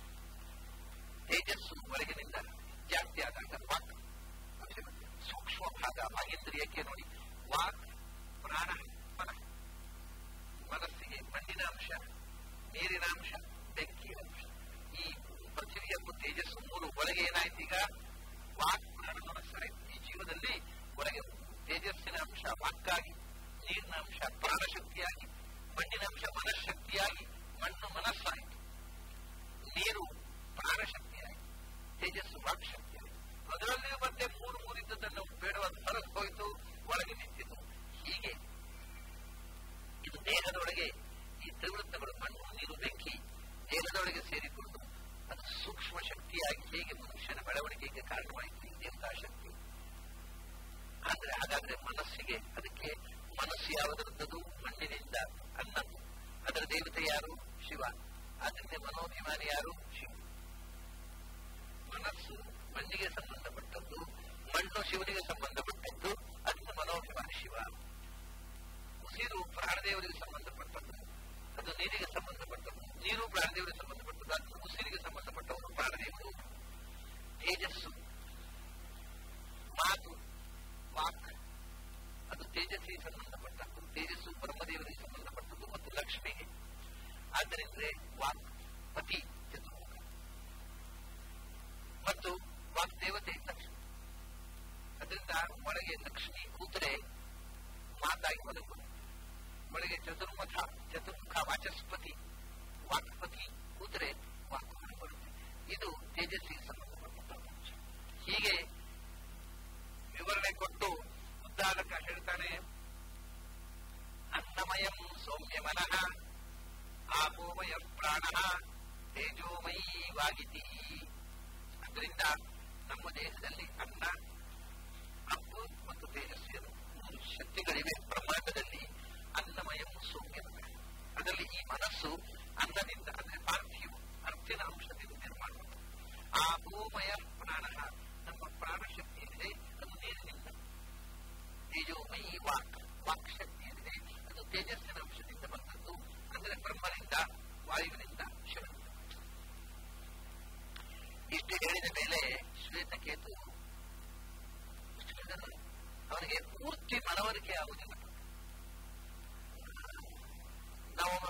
ತೇಜಸ್ಸು ಹೊರಗಿನಿಂದ ಜಾಸ್ತಿ ಆದಾಗ ವಾಕ್ ಸೂಕ್ಷ್ಮ ಭಾಗ ವಾಗೇಂದ್ರಿಯಕ್ಕೆ ನೋಡಿ ವಾಕ್ ಪ್ರಾಣ ಮನ ಮನಸ್ಸಿಗೆ ಮಣ್ಣಿನ ಅಂಶ ನೀರಿನ ಅಂಶ ಬೆಂಕಿಯ ಅಂಶ ಈ ಪೃಥ್ವಿ ಮತ್ತು ತೇಜಸ್ಸು ಮೂರು ಒಳಗೆ ಏನಾಯ್ತು ಈಗ ವಾಕ್ ಪ್ರಾಣ ಮನಸ್ಸಾಯ್ತು ಈ ಜೀವದಲ್ಲಿ ಹೊರಗೆ ತೇಜಸ್ಸಿನ ಅಂಶ ವಾಕ್ಕಾಗಿ ನೀರಿನ ಅಂಶ ಪ್ರಾಣಶಕ್ತಿಯಾಗಿ ಮಣ್ಣಿನ ಅಂಶ ಮನಃಶಕ್ತಿಯಾಗಿ ಮಣ್ಣು ಮನಸ್ಸಾಯಿತು ನೀರು ಪ್ರಾಣಶಕ್ತಿಯಾಗಿ ತೇಜಸ್ಸು ವಾಕ್ಶಕ್ತಿಯಾಗಿ ಅದರಲ್ಲಿಯೂ ಮತ್ತೆ ಮೂರು ಮೂರಿದ್ದದನ್ನು ಬೇಡವಾದ ಹೊರಗೆ ಹೋಯಿತು ಒಳಗೆ ನಿಂತಿತು ಹೀಗೆ ಇದು ದೇಹದೊಳಗೆ ಈ ತ್ರಿವೃತ್ತಗಳು ಮಣ್ಣು ನೀರು ಬೆಂಕಿ ದೇಹದೊಳಗೆ ಸೇರಿಕೊಂಡು ಅದು ಸೂಕ್ಷ್ಮ ಶಕ್ತಿಯಾಗಿ ಹೇಗೆ ಮನುಷ್ಯನ ಬೆಳವಣಿಗೆಗೆ ಕಾರಣವಾಯಿತು ಇಂತಹ ಶಕ್ತಿ ಆದ್ರೆ ಹಾಗಾದ್ರೆ ಮನಸ್ಸಿಗೆ ಅದಕ್ಕೆ ಮನಸ್ಸು ಯಾವುದರದ್ದು ಮಣ್ಣಿನಿಂದ ಅನ್ನದ್ದು ಅದರ ದೇವತೆ ಯಾರು ಶಿವ ಅದರಿಂದ ಮನೋಭಿಮಾನಿ ಯಾರು ಶಿವ ಮನಸ್ಸು ಮಣ್ಣಿಗೆ ಸಂಬಂಧಪಟ್ಟದ್ದು ಮಣ್ಣು ಶಿವನಿಗೆ ಸಂಬಂಧಪಟ್ಟದ್ದು ಅದರಿಂದ ಮನೋಭಿಮಾನಿ ಶಿವ ಉಸಿರು ಪ್ರಾಣದೇವರಿಗೆ ಸಂಬಂಧಪಟ್ಟದ್ದು ಅದು ನೀರಿಗೆ ಸಂಬಂಧಪಟ್ಟದ್ದು ನೀರು ಪ್ರಾಣದೇವರಿಗೆ ಸಂಬಂಧಪಟ್ಟದ್ದು ಅದು ಉಸಿರಿಗೆ ಸಂಬಂಧಪಟ್ಟವರು ಪ್ರಾಣದೇವರು ತೇಜಸ್ಸು ಮಾತು ವಾಕ್ ಅದು ತೇಜಸ್ಸಿಗೆ ಸಂಬಂಧಪಟ್ಟದ್ದು ತೇಜಸ್ಸು ಬ್ರಹ್ಮದೇವರಿಗೆ ಸಂಬಂಧಪಟ್ಟದ್ದು ಮತ್ತು ಲಕ್ಷ್ಮಿಗೆ ಆದ್ದರಿಂದ ವಾಕ್ ಪತಿ ಚತುರ್ಮುಖ ಮತ್ತು ವಾಗ್ದೇವತೆ ಲಕ್ಷ್ಮಿ ಅದರಿಂದ ಒಳಗೆ ಲಕ್ಷ್ಮಿ ಕೂತರೆ ಮಾತಾಗಿ ಬದುಕು ಒಳಗೆ ಚತುರ್ಮುಖ ಚತುರ್ಮುಖ ವಾಚಸ್ಪತಿ ವಾಕ್ಪತಿ ಕೂತರೆ ವಾಕ್ ಬರುತ್ತೆ ಇದು ತೇಜಸ್ಸಿಗೆ ಸಂಬಂಧಪಟ್ಟ ಹೀಗೆ ವಿವರಣೆ ಕೊಟ್ಟು ಉದ್ದಾಲಕ ಹೇಳ್ತಾನೆ ಅನ್ನಮಯಂ ಸೌಮ್ಯ ಮನಃ ಆಪೋಮಯ ಪ್ರಾಣ ತೇಜೋಮಯೀ ವಾಗಿತಿ ಅದರಿಂದ ನಮ್ಮ ದೇಹದಲ್ಲಿ ಅನ್ನ ಅಪ್ಪು ಮತ್ತು ತೇಜಸ್ವಿ ಮೂರು ಶಕ್ತಿಗಳಿವೆ ಬ್ರಹ್ಮಾಂಡದಲ್ಲಿ ಅನ್ನಮಯ ಸೌಮ್ಯ ಅದರಲ್ಲಿ ಈ ಮನಸ್ಸು ಅನ್ನದಿಂದ ಅಂದ್ರೆ ಪಾರ್ಥಿವ ಅರ್ಥಿನ ಅಂಶದಿಂದ ನಿರ್ಮಾಣ ಆ ಭೂಮಯ ಪ್ರಾಣ ನಮ್ಮ ಪ್ರಾಣ ಶಕ್ತಿ ಏನಿದೆ ಅದು ನೀರಿನಿಂದ ತೇಜೋಮಯಿ ವಾಕ್ ವಾಕ್ ಶಕ್ತಿ ಏನಿದೆ ಅದು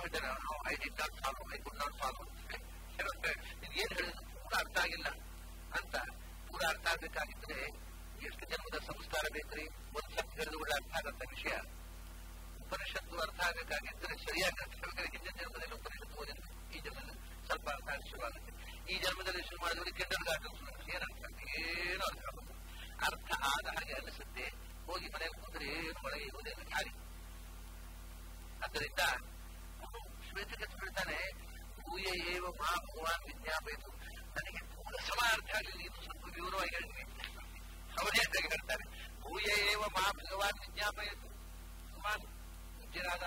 ಹೇಳ್ತಾರೆ I did not follow I could not follow ಏನ್ ಹೇಳಿದ್ರು ಪೂರ ಅರ್ಥ ಆಗಿಲ್ಲ ಅಂತ ಪೂರ ಅರ್ಥ ಆಗ್ಬೇಕಾಗಿದ್ರೆ ಎಷ್ಟು ಜನ್ಮದ ಸಂಸ್ಕಾರ ಬೇಕ್ರಿ ಒಂದ್ ಸತ್ ಹೇಳಿದ್ರು ಕೂಡ ಅರ್ಥ ಆಗಂತ ವಿಷಯ ಉಪನಿಷತ್ತು ಅರ್ಥ ಆಗಬೇಕಾಗಿದ್ರೆ ಸರಿಯಾಗಿ ಅರ್ಥ ಆಗಬೇಕಾದ್ರೆ ಹಿಂದಿನ ಜನ್ಮದಲ್ಲಿ ಉಪನಿಷತ್ತು ಓದಿರ್ಬೇಕು ಈ ಜನ್ಮದಲ್ಲಿ ಸ್ವಲ್ಪ ಅರ್ಥ ಆಗಿ ಶುರುವಾಗುತ್ತೆ ಈ ಜನ್ಮದಲ್ಲಿ ಶುರು ಮಾಡಿದ್ರೆ ಕಿಂಡರ್ ಗಾರ್ಡನ್ ಏನು ಅರ್ಥ ಆಗ್ತದೆ ಏನು ಅರ್ಥ ಆಗುತ್ತೆ ಅರ್ಥ ಆದ ಹಾಗೆ ಅನಿಸುತ್ತೆ ಹೋಗಿ ಮನೆಯಲ್ಲಿ ಕೂತ್ರೆ ಏನು ಒಳಗೆ ಇರುವುದಿಲ್ಲ ಖಾಲಿ ಆದ್ದರಿಂದ ಅವನು ಶ್ವೇತಕತ್ ಹೇಳ್ತಾನೆ ಭೂಯ ಏವ ಮಾ ಭಗವಾನ್ ವಿಜ್ಞಾಪಯಿತು ನನಗೆ ಪೂರ ಸಮ ಅರ್ಥ ಆಗಲಿಲ್ಲ ಇದು ಸ್ವಲ್ಪ ವಿವರವಾಗಿ ಹೇಳಿದ್ವಿ ಅವನೇ ಅಂತ ಹೇಳ್ತಾರೆ ಭೂಯ ಏವ ಮಾ ಭಗವಾನ್ ವಿಜ್ಞಾಪಯಿತು ಭಗವಾನ್ ಪೂಜ್ಯರಾದ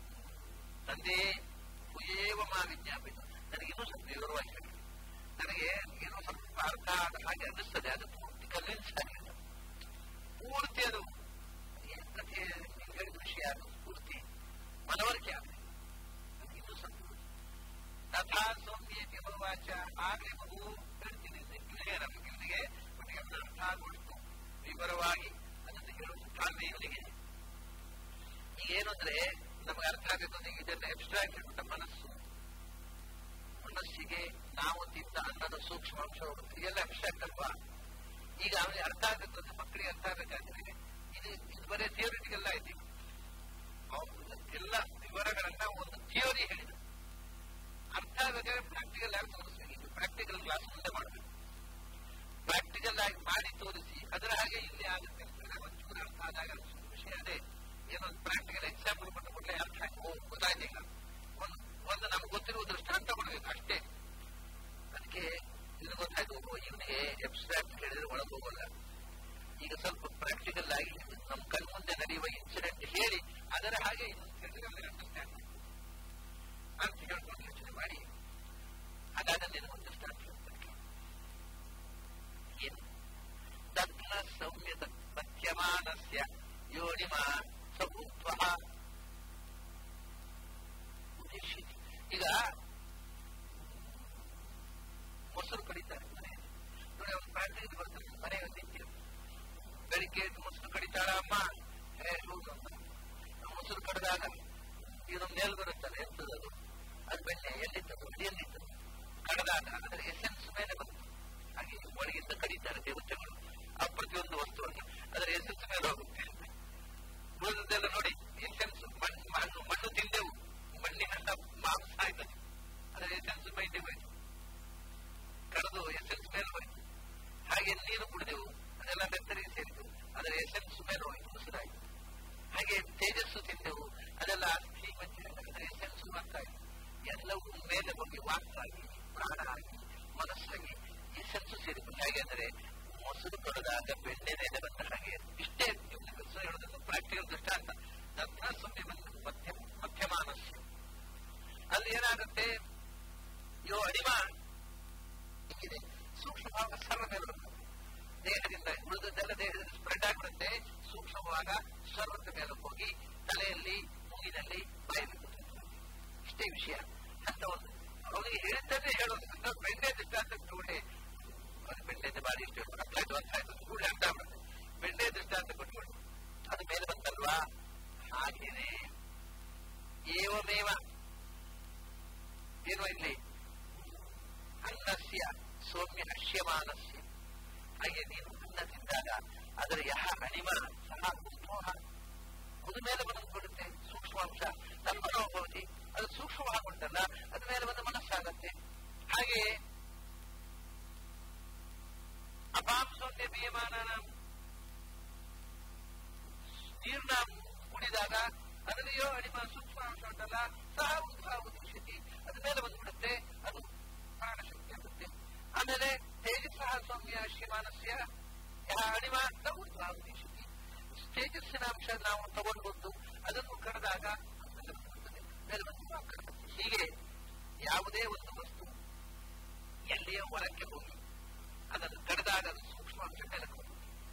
ತಂದೆಯೇ ಭೂಯೇವ ಮಾ ವಿಜ್ಞಾಪಿತು ನನಗಿನ್ನೂ ಸ್ವಲ್ಪ ವಿವರವಾಗಿ ಹೇಳಿ ನನಗೆ ಏನೋ ಸ್ವಲ್ಪ ಅರ್ಥ ಆದ ಹಾಗೆ ಅನ್ನಿಸ್ತದೆ ಅದು ಪೂರ್ತಿ ಕನ್ವಿನ್ಸ್ ಆಗಿಲ್ಲ ಪೂರ್ತಿ ಅದು ಏನ್ ಕಥೆ ನೀವು ಹೇಳಿದ ವಿಷಯ ಅದು ಪೂರ್ತಿ ಮನವರಿಕೆ ಆಗಲಿ ಇನ್ನೂ ಸ್ವಲ್ಪ ತಥಾ ಸೌಮ್ಯತೆ ಭಗವಾಚ ಆಗ್ಲಿ ಬಹು ಹೇಳ್ತೀನಿ ವಿಷಯ ನಮಗೆ ಇಲ್ಲಿಗೆ ಕೊನೆಗೆ ಅರ್ಥ ಆಗುವಷ್ಟು ವಿವರವಾಗಿ ಅದನ್ನು ಹೇಳುವುದು ಕಾರಣ ಇಲ್ಲಿಗೆ ಈಗೇನು ಅಂದ್ರೆ ನಮಗೆ ಅರ್ಥ ಆಗಬೇಕು ಅಂದ್ರೆ ಇದನ್ನ ಅಬ್ಸ್ಟ್ರಾಕ್ಟ್ ಹೇಳ್ಬಿಟ್ಟ ಮನಸ್ಸು ಮನಸ್ಸಿಗೆ ನಾವು ತಿಂದ ಅನ್ನದ ಸೂಕ್ಷ್ಮಾಂಶ ಹೋಗುತ್ತೆ ಇದೆಲ್ಲ ಅಬ್ಸ್ಟ್ರಾಕ್ಟ್ ಅಲ್ವಾ ಈಗ ಅವನಿಗೆ ಅರ್ಥ ಆಗಬೇಕು ಅಂದ್ರೆ ಮಕ್ಕಳಿಗೆ ಅರ್ಥ ಆಗಬೇಕಾದ್ರೆ ಇದು ಇದು ಬರೀ ಥಿಯೋರಿಟಿಕಲ್ ಆಯ್ತು ಎಲ್ಲ ವಿವರಗಳನ್ನ ಒಂದು ಥಿಯೋರಿ ಹೇಳಿದ ಅರ್ಥ ಆಗಬೇಕಾದ್ರೆ ಪ್ರಾಕ್ಟಿಕಲ್ ಆಗಿ ತೋರಿಸ್ಬೇಕು ಇದು ಪ್ರಾಕ್ಟಿಕಲ್ ಕ್ಲಾಸ್ ಮುಂದೆ ಮಾಡಬೇಕು ಪ್ರಾಕ್ಟಿಕಲ್ ಆಗಿ ಮಾಡಿ ತೋರಿಸಿ ಅದರ ಹಾಗೆ ಇಲ್ಲಿ ಆಗುತ್ತೆ ಅಂತಂದ್ರೆ ಒಂಚೂರು ಅರ್ಥ ಆದಾಗ ವಿಷಯ ಅದೇ ಏನೊಂದು ಪ್ರಾಕ್ಟಿಕಲ್ ಎಕ್ಸಾಂಪಲ್ ಕೊಟ್ಟು ಕೂಡಲೇ ಅರ್ಥ ಆಗಿ ಓ ಗೊತ್ತಾಯ್ತು ಈಗ ಒಂದು ಒಂದು ನಮ್ಗೆ ಗೊತ್ತಿರುವ ದೃಷ್ಟಾಂತ ಕೊಡಬೇಕು ಅಷ್ಟೇ ಅದಕ್ಕೆ ಇದು ಗೊತ್ತಾಯ್ತು ಇವನಿಗೆ ಎಬ್ಸ್ಟ್ರಾಕ್ಟ್ ಹೇಳಿದ್ರೆ ಒಳಗೆ ಹೋಗಲ್ಲ ಈಗ ಸ್ವಲ್ಪ ಪ್ರಾಕ್ಟಿಕಲ್ ಆಗಿ ನಮ್ಮ ಕಣ್ ಮುಂದೆ ನಡೆಯುವ ಇನ್ಸಿಡೆಂಟ್ ಹೇಳಿ ಅದರ ಹಾಗೆ ಇನ್ನೊಂದು ಹೇಳಿದ್ರೆ ಅಂಡರ್ಸ್ಟ್ಯಾಂಡ್ ಅಂತ ಹೇಳ್ಕೊಂಡು ಯೋಚನೆ ಮಾಡಿ ಹಾಗಾದ್ರೆ ನಿನಗೊಂದು ದೃಷ್ಟಾಂತ ಹೇಳ್ತಾರೆ ಏನು ತತ್ನ ಸೌಮ್ಯತ ಮಧ್ಯಮಾನಸ್ಯ ಯೋನಿಮ ಸಭೂತ್ವ ಉದ್ದೇಶಿತ ಈಗ ಮೊಸರು ಕಡಿತಾರೆ ಮನೆಯಲ್ಲಿ ನೋಡಿ ಅವ್ನು ಪ್ರಾರ್ಥನೆ ಬರ್ತಾರೆ ಮನೆಯಲ್ಲಿ ನಿಂತಿರು ಬೆಳಿಗ್ಗೆ ಮೊಸರು ಕಡಿತಾಳ ಅಮ್ಮ ಏ ಹೌದು ಅಂತ ಮೊಸರು ಕಡಿದಾಗ ಇದು ಮೇಲ್ ಬರುತ್ತಲ್ಲ ಎಂತದದು ಅದು ಬೆಣ್ಣೆ ಎಲ್ಲಿದ್ದದು ಎಲ್ಲಿದ್ದದು ಕಡದಾಗ ಅದರ ಎಸೆನ್ಸ್ ಮೇಲೆ ಬಂತು ಹಾಗೆ ಒಳಗಿಂದ ಕಡಿತಾರೆ ದೇವತೆಗಳು ಆ ಪ್ರತಿಯೊಂದು ವಸ್ತುವನ್ನು ಅದರ ಎಸೆನ್ಸ್ ಮೇಲೆ ಹೋಗುತ್ತೆ ಉಳಿದದ್ದೆಲ್ಲ ನೋಡಿ ಎಸೆನ್ಸ್ ಮಣ್ಣು ಮಣ್ಣು ಮಣ್ಣು ತಿಂದೆವು ಮಣ್ಣಿನಿಂದ ಮಾಂಸ ಆಯ್ತದೆ ಅದರ ಎಸೆನ್ಸ್ ಮೈಂಡಿಗೆ ಹೋಯ್ತು ಕಳೆದು ಎಸೆನ್ಸ್ ಮೇಲೆ ಹೋಯ್ತು ಹಾಗೆ ನೀರು ಕುಡಿದೆವು ಅದೆಲ್ಲ ಬೆತ್ತರಿಗೆ ಸೇರಿತು ಅದರ ಎಸೆನ್ಸ್ ಮೇಲೆ ಹೋಯ್ತು ಉಸಿರಾಯ್ತು ಹಾಗೆ ತೇಜಸ್ಸು ತಿಂದೆವು ಅದೆಲ್ಲ ಅಸ್ಥಿ ಮಧ್ಯೆ ಅದರ ಎಸೆನ್ಸ್ ಮಾತಾಯಿತು ಎಲ್ಲವೂ ಮೇಲೆ ಹೋಗಿ ವಾಕ್ಕಾಗಿ ಪ್ರಾಣ ಆಗಿ ಮನಸ್ಸಾಗಿ ಎಸೆನ್ಸ್ ಸೇರಿತು ಹೇಗೆ ಅಂದರೆ ಮೊಸರು ಕೊಡದಾಗ ಬೆಣ್ಣೆ ಮೇಲೆ ಬಂದ ಹಾಗೆ ಇಷ್ಟೇ ಹೇಳೋದನ್ನು ಪ್ರಾಕ್ಟಿಕಲ್ ದೃಷ್ಟಾಂತ ತತ್ರ ಸುಮ್ಮನೆ ಬಂದು ಮಧ್ಯ ಮಧ್ಯಮಾನಸ್ಯ ಅಲ್ಲಿ ಏನಾಗುತ್ತೆ ಯೋ ಅಡಿಮ ಹೀಗಿದೆ ಸೂಕ್ಷ್ಮ ಭಾಗ ಸರ್ವ ಮೇಲೆ ಬರ್ತದೆ ದೇಹದಿಂದ ಉಳಿದದ್ದೆಲ್ಲ ದೇಹದಲ್ಲಿ ಸ್ಪ್ರೆಡ್ ಆಗಿಬಿಡುತ್ತೆ ಸೂಕ್ಷ್ಮವಾಗ ಸರ್ವದ ಮೇಲೆ ಹೋಗಿ ತಲೆಯಲ್ಲಿ ಮೂಗಿನಲ್ಲಿ ಬಾಯಲ್ಲಿ ಇಷ್ಟೇ ವಿಷಯ ಅಂತ ಒಂದು ಅವನಿಗೆ ಹೇಳ್ತಾನೆ ಹೇಳೋದು ಅಂತ ಬೆಣ್ಣೆ ದೃಷ್ಟಾಂತ ತಗೊಂಡೆ ಅದು ಬೆಣ್ಣೆ ಬಾರಿ ಇಷ್ಟ ಅರ್ಥ ಆಯ್ತು ಅರ್ಥ ಆಯ್ತು ಕೂಡ ಅರ್ಥ ಆಗ್ಬಿಡುತ್ತೆ ಬೆಣ್ಣೆ ದೃಷ್ಟಾಂತ ಕೊಟ್ಕೊಂಡು ಅದು ಮೇಲೆ ಬಂತಲ್ವಾ ಹಾಗೇನೆ ಏವಮೇವ ಏನು ಇಲ್ಲಿ ಅನ್ನಸ್ಯ ಸೌಮ್ಯ ಅಶ್ಯಮಾನಸ್ಯ ಹಾಗೆ ನೀನು ಅನ್ನ ತಿಂದಾಗ ಅದರ ಯಹ ಅಣಿಮ ಸಹ ಉದ್ಮೋಹ ಅದು ಮೇಲೆ ಬಂದುಕೊಳ್ಳುತ್ತೆ ಸೂಕ್ಷ್ಮಾಂಶ ತನ್ಮನೋ ಭವತಿ ಅದು ಸೂಕ್ಷ್ಮವಾಗುಂಟಲ್ಲ ಅದ ಮೇಲೆ ಬಂದು ಮನಸ್ಸಾಗತ್ತೆ ಹಾಗೆ ಅಪಾಂ ಸೌಮ್ಯ ಬೇಯಮಾನ ನೀರ್ನ ಕುಡಿದಾಗ ಅದರಲ್ಲಿಯೋ ಅಣಿಮ ಸೂಕ್ಷ್ಮಾಂಶ ಉಂಟಲ್ಲ ಸಹ ಉದ್ಭವ ಉದ್ದೇಶಿಸಿ ಅದ ಮೇಲೆ ಬಂದ್ಬಿಡುತ್ತೆ ಅದು ಪ್ರಾಣಶಕ್ತಿ ಆಗುತ್ತೆ ಆಮೇಲೆ ತೇಜಸ್ಸಹ ಸೌಮ್ಯ ಶ್ರೀಮಾನಸ್ಯ ಯಹ ಅಣಿಮ ಉದ್ಭವ ಉದ್ದೇಶಿಸಿ ತೇಜಸ್ಸಿನ ಅಂಶ ನಾವು ತಗೊಂಡು ಬಂದು ಅದನ್ನು ಕರೆದಾಗ ಮೇಲೆ ಬಂದು ಹೀಗೆ ಯಾವುದೇ ಒಂದು ವಸ್ತು ಎಲ್ಲಿಯ ಹೊರಕ್ಕೆ ಹೋಗಿ ಅದನ್ನು ಕಡಿದಾಗ ಅದು ಸೂಕ್ಷ್ಮಾಂಶ ಮೇಲೆ ಹೋಗುತ್ತೆ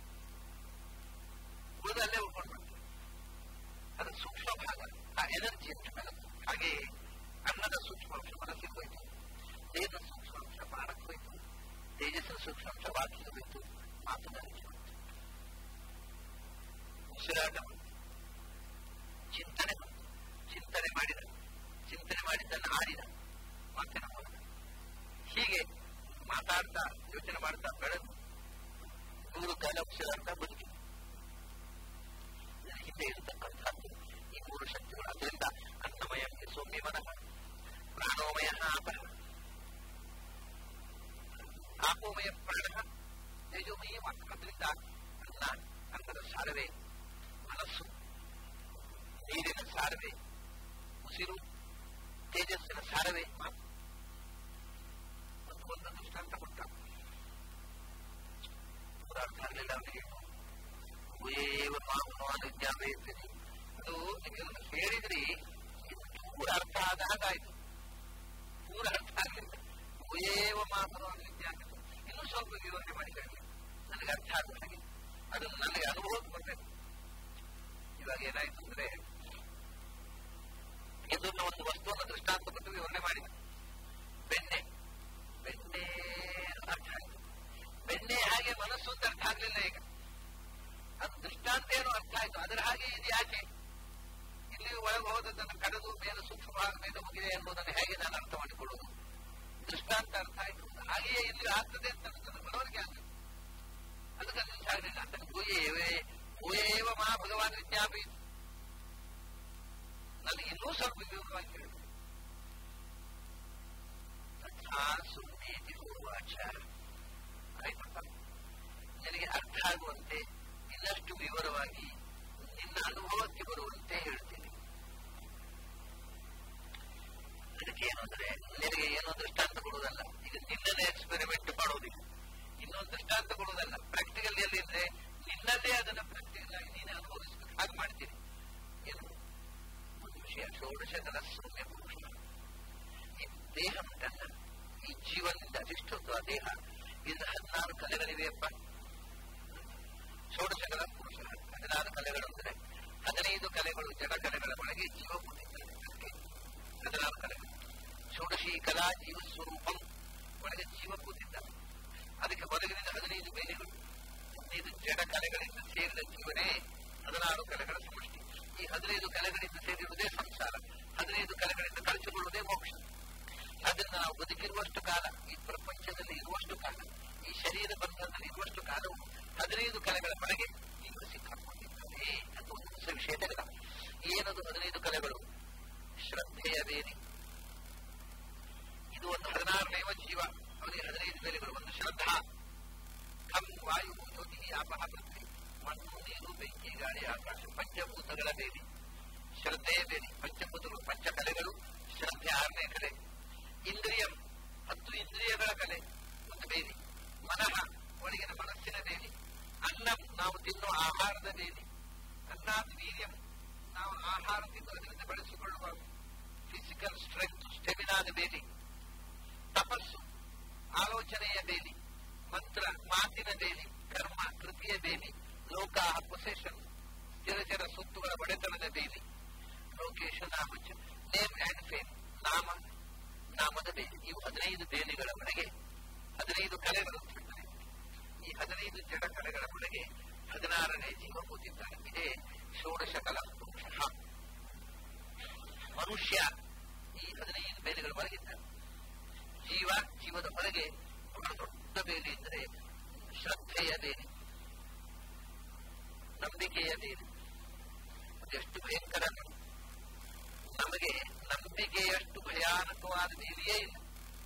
ಉಳಿದಲ್ಲೇ ಉಳ್ಕೊಂಡು ಅದು ಸೂಕ್ಷ್ಮ ಭಾಗ ಆ ಎನರ್ಜಿ ಅಂತ ಮೇಲೆ ಹಾಗೆ ಅನ್ನದ ಸೂಕ್ಷ್ಮಾಂಶ ಮನಸ್ಸಿಗೆ ಹೋಯ್ತು ದೇಹದ ಸೂಕ್ಷ್ಮಾಂಶ ಪ್ರಾಣಕ್ಕೆ ಹೋಯ್ತು ತೇಜಸ್ಸಿನ ಸೂಕ್ಷ್ಮಾಂಶ ವಾಕಿಗೆ ಹೋಯ್ತು ಮಾತುಗಾರಿಕೆ ಹೋಯ್ತು ಉಸಿರಾಟ ಚಿಂತನೆ ಚಿಂತನೆ ಮಾಡಿದ ಚಿಂತನೆ ಮಾತನ್ನು ಆಡಿದ ಮಾತಿನ ಮೂಲಕ ಹೀಗೆ ಮಾತಾಡ್ತಾ ಯೋಚನೆ ಮಾಡ್ತಾ ಬೆಳೆದು ನೂರು ಕಾಲ ಉಸಿರಾಡ್ತಾ ಬದುಕಿ ಇದರ ಹಿಂದೆ ಇರತಕ್ಕಂಥದ್ದು ಈ ಮೂರು ಶಕ್ತಿಗಳು ಅದರಿಂದ ಅನ್ನಮಯ ಸೌಮ್ಯ ಮನಃ ಪ್ರಾಣೋಮಯ ಅಪಹ ಆಪೋಮಯ ಪ್ರಾಣ ತೇಜೋಮಯ ಮಾತ್ರ ಅದರಿಂದ ಅನ್ನ ಅನ್ನದ ಸಾರವೇ ಮನಸ್ಸು ನೀರಿನ ಸಾರವೇ ಉಸಿರು ತೇಜಸ್ಸಿನ ಸಾರವೇ ಮಾತು ಮತ್ತು ಒಂದು ದೃಷ್ಟಾಂತ ಕೊಟ್ಟ ಅರ್ಥ ಆಗಲಿಲ್ಲ ಅವನಿಗೆ ಭೂಯೇವ ಮಾಮನ ವಿದ್ಯಾವೇ ಇರ್ತದೆ ಅದು ನಿಮಗೆ ಹೇಳಿದ್ರಿ ಪೂರ ಅರ್ಥ ಆದ ಹಾಗಾಯ್ತು ಪೂರ ಅರ್ಥ ಆಗಲಿಲ್ಲ ಭೂಯೇವ ಮಾಮನ ವಿದ್ಯಾವೇ ಇನ್ನೂ ಸ್ವಲ್ಪ ವಿವರಣೆ ಮಾಡಿ ಹೇಳಿ ನನಗೆ ಅರ್ಥ ಆದ ಹಾಗೆ ಅದು ನನಗೆ ಅನುಭವಕ್ಕೆ ಬರಬೇಕು ಇವಾಗ ಏನಾಯ್ತು ಅಂದ್ರೆ ಇದನ್ನ ಒಂದು ವಸ್ತುವನ್ನು ದೃಷ್ಟಾಂತ ಕೊಟ್ಟು ವಿವರಣೆ ಮಾಡಿದ ಬೆಣ್ಣೆ ಬೆಣ್ಣೆ ಅರ್ಥ ಆಯ್ತು ಬೆಣ್ಣೆ ಹಾಗೆ ಮನಸ್ಸು ಅಂತ ಅರ್ಥ ಆಗ್ಲಿಲ್ಲ ಈಗ ಅದು ದೃಷ್ಟಾಂತ ಏನು ಅರ್ಥ ಆಯ್ತು ಅದರ ಹಾಗೆ ಇದು ಯಾಕೆ ಇಲ್ಲಿ ಒಳಗೆ ಹೋದದ್ದನ್ನು ಕಳೆದು ಮೇಲೆ ಸೂಕ್ಷ್ಮವಾಗಿ ಮೇಲೆ ಮುಗಿದೆ ಎನ್ನುವುದನ್ನು ಹೇಗೆ ನಾನು ಅರ್ಥ ಮಾಡಿಕೊಳ್ಳುವುದು ದೃಷ್ಟಾಂತ ಅರ್ಥ ಆಯ್ತು ಹಾಗೆಯೇ ಇಲ್ಲಿ ಆಗ್ತದೆ ಅಂತ ನನ್ನ ಮನವರಿಕೆ ಆಗಲಿ ಅದಕ್ಕೆ ನಿಲ್ಸ ಆಗಲಿಲ್ಲ ಅಂತ ಭೂಯೇವೇ ಭೂಯೇವ ಮಾ ಭಗವಾನ್ ವಿದ್ಯಾಪಿ ನನಗೆ ಇನ್ನೂ ಸ್ವಲ್ಪ ವಿವರವಾಗಿ ಹೇಳಿ ತಥಾ ಸುಮ್ಮೀತಿ ಹೋವಾಚ ಆಯ್ತಪ್ಪ ನಿನಗೆ ಅರ್ಥ ಆಗುವಂತೆ ಇನ್ನಷ್ಟು ವಿವರವಾಗಿ ನಿನ್ನ ಅನುಭವಕ್ಕೆ ಬರುವಂತೆ ಹೇಳ್ತೀನಿ ಅದಕ್ಕೆ ಏನು ಅಂದ್ರೆ ನಿನಗೆ ಏನೋ ದೃಷ್ಟಾಂತ ಕೊಡುವುದಲ್ಲ ಈಗ ನಿನ್ನನ್ನೇ ಎಕ್ಸ್ಪೆರಿಮೆಂಟ್ ಮಾಡೋದಿಲ್ಲ ಇನ್ನೊಂದು ದೃಷ್ಟಾಂತ ಕೊಡುವುದಲ್ಲ ಪ್ರಾಕ್ಟಿಕಲ್ ಎಲ್ಲಿ ಅಂದ್ರೆ ನಿನ್ನಲ್ಲೇ ಅದನ್ನ ಪ್ರಾಕ್ಟಿಕಲ್ ಆಗಿ ನೀನೇ ಅನುಭವಿಸ್ಬೇಕು ಹಾಗೆ ಮಾಡ್ತೀನಿ ಏನು ಒಂದು ವಿಷಯ ಷೋಡಶಗಳ ಸೌಮ್ಯ ಪುರುಷ ಈ ದೇಹ ಉಂಟಲ್ಲ ಈ ಜೀವನದಿಂದ ಅಧಿಷ್ಠತ್ವ ದೇಹ ಇಂದ ಹದಿನಾರು ಕಲೆಗಳಿವೆಯಪ್ಪ ಷೋಡಶಗಳ ಪುರುಷ ಹದಿನಾರು ಕಲೆಗಳು ಅಂದರೆ ಹದಿನೈದು ಕಲೆಗಳು ಜಡ ಕಲೆಗಳ ಒಳಗೆ ಜೀವ ಕೂತಿದ್ದಾರೆ ಹದಿನಾರು ಕಲೆಗಳು ಷೋಡಶಿ ಕಲಾ ಜೀವ ಸ್ವರೂಪಂ ಒಳಗೆ ಜೀವ ಕೂತಿದ್ದಾರೆ ಅದಕ್ಕೆ ಹೊರಗಿನಿಂದ ಹದಿನೈದು ಬೇಲಿಗಳು ಹದಿನೈದು ಜಡ ಕಲೆಗಳಿಂದ ಸೇರಿದ ಜೀವನೇ ಹದಿನಾರು ಕಲೆಗಳ ಸಮಷ್ಟಿ ಈ ಹದಿನೈದು ಕಲೆಗಳಿಂದ ಸೇರಿರುವುದೇ ಸಂಸಾರ ಹದಿನೈದು ಕಲೆಗಳಿಂದ ಕಳಿಸಿಕೊಳ್ಳುವುದೇ ಮೋಕ್ಷ ಅದರಿಂದ ನಾವು ಬದುಕಿರುವಷ್ಟು ಕಾಲ ಈ ಪ್ರಪಂಚದಲ್ಲಿ ಇರುವಷ್ಟು ಕಾಲ ಈ ಶರೀರ ಬಂಧನದಲ್ಲಿ ಇರುವಷ್ಟು ಕಾಲವು ಹದಿನೈದು ಕಲೆಗಳ ಹೊರಗೆ ಇವರು ಸಿಕ್ಕಾಕೊಂಡಿದ್ದಾರೆ ಅಂತ ಒಂದು ಹೊಸ ವಿಷಯ ತೆಗೆದ ಏನದು ಹದಿನೈದು ಕಲೆಗಳು ಶ್ರದ್ಧೆಯ ಬೇರೆ ಇದು ಒಂದು ಹದಿನಾರನೇವ ಜೀವ ಅವನಿಗೆ ಹದಿನೈದು ಬೇರೆಗಳು ಒಂದು ಶ್ರದ್ಧಾ ಖಂ ವಾಯು ಜ್ಯೋತಿ ಆಪಹ ಪೃಥ್ವಿ ಮಣ್ಣು ನೀರು ಬೆಂಕಿ ಗಾಳಿ ಆಕಾಶ ಪಂಚಭೂತಗಳ ಬೇಲಿ ಶ್ರದ್ಧೆಯ ಬೇಲಿ ಪಂಚಭೂತಗಳು ಪಂಚಕಲೆಗಳು ಶ್ರದ್ಧೆ ಆರನೇ ಕಲೆ ಇಂದ್ರಿಯಂ ಹತ್ತು ಇಂದ್ರಿಯಗಳ ಕಲೆ ಒಂದು ಬೇಲಿ ಮನಃ ಒಳಗಿನ ಮನಸ್ಸಿನ ಬೇಲಿ ಅನ್ನಂ ನಾವು ತಿನ್ನುವ ಆಹಾರದ ಬೇಲಿ ಅನ್ನಾದ್ ವೀರ್ಯಂ ನಾವು ಆಹಾರ ತಿಂದು ಅದರಿಂದ ಬೆಳೆಸಿಕೊಳ್ಳುವ ಫಿಸಿಕಲ್ ಸ್ಟ್ರೆಂತ್ ಸ್ಟೆಮಿನಾದ ಬೇಲಿ ತಪಸ್ಸು ಆಲೋಚನೆಯ ಬೇಲಿ ಮಂತ್ರ ಮಾತಿನ ಬೇಲಿ ಕರ್ಮ ಕೃತಿಯ ಬೇಲಿ ಲೋಕ ಪೊಸೆಷನ್ ಸ್ಥಿರಚರ ಸುತ್ತುಗಳ ಒಡೆತನದ ಬೇಲಿ ಲೋಕೇಶ ನಾಮಚ ನೇಮ್ ಅಂಡ್ ಫೇಮ್ ನಾಮ ನಾಮದ ಬೇಲಿ ಇವು ಹದಿನೈದು ಬೇಲಿಗಳ ಒಳಗೆ ಹದಿನೈದು ಕಲೆಗಳು ಅಂತ ಹೇಳ್ತಾರೆ ಈ ಹದಿನೈದು ಜಡ ಕಲೆಗಳ ಒಳಗೆ ಹದಿನಾರನೇ ಜೀವ ಕೂತಿದ್ದಾನೆ ಇದೇ ಷೋಡಶ ಕಲಾ ಪುರುಷ ಮನುಷ್ಯ ಈ ಹದಿನೈದು ಬೇಲಿಗಳ ಒಳಗಿದ್ದಾನೆ ಜೀವ ಜೀವದ ಹೊರಗೆ ಬಹಳ ದೊಡ್ಡ ಬೇಲಿ ಎಂದರೆ ಶ್ರದ್ಧೆಯ ಬೇಲಿ ನಂಬಿಕೆಯ ಬೇಲಿ ಅದೆಷ್ಟು ಭಯಂಕರ ನಮಗೆ ನಂಬಿಕೆಯಷ್ಟು ಭಯಾನಕವಾದ ಬೇಲಿಯೇ ಇಲ್ಲ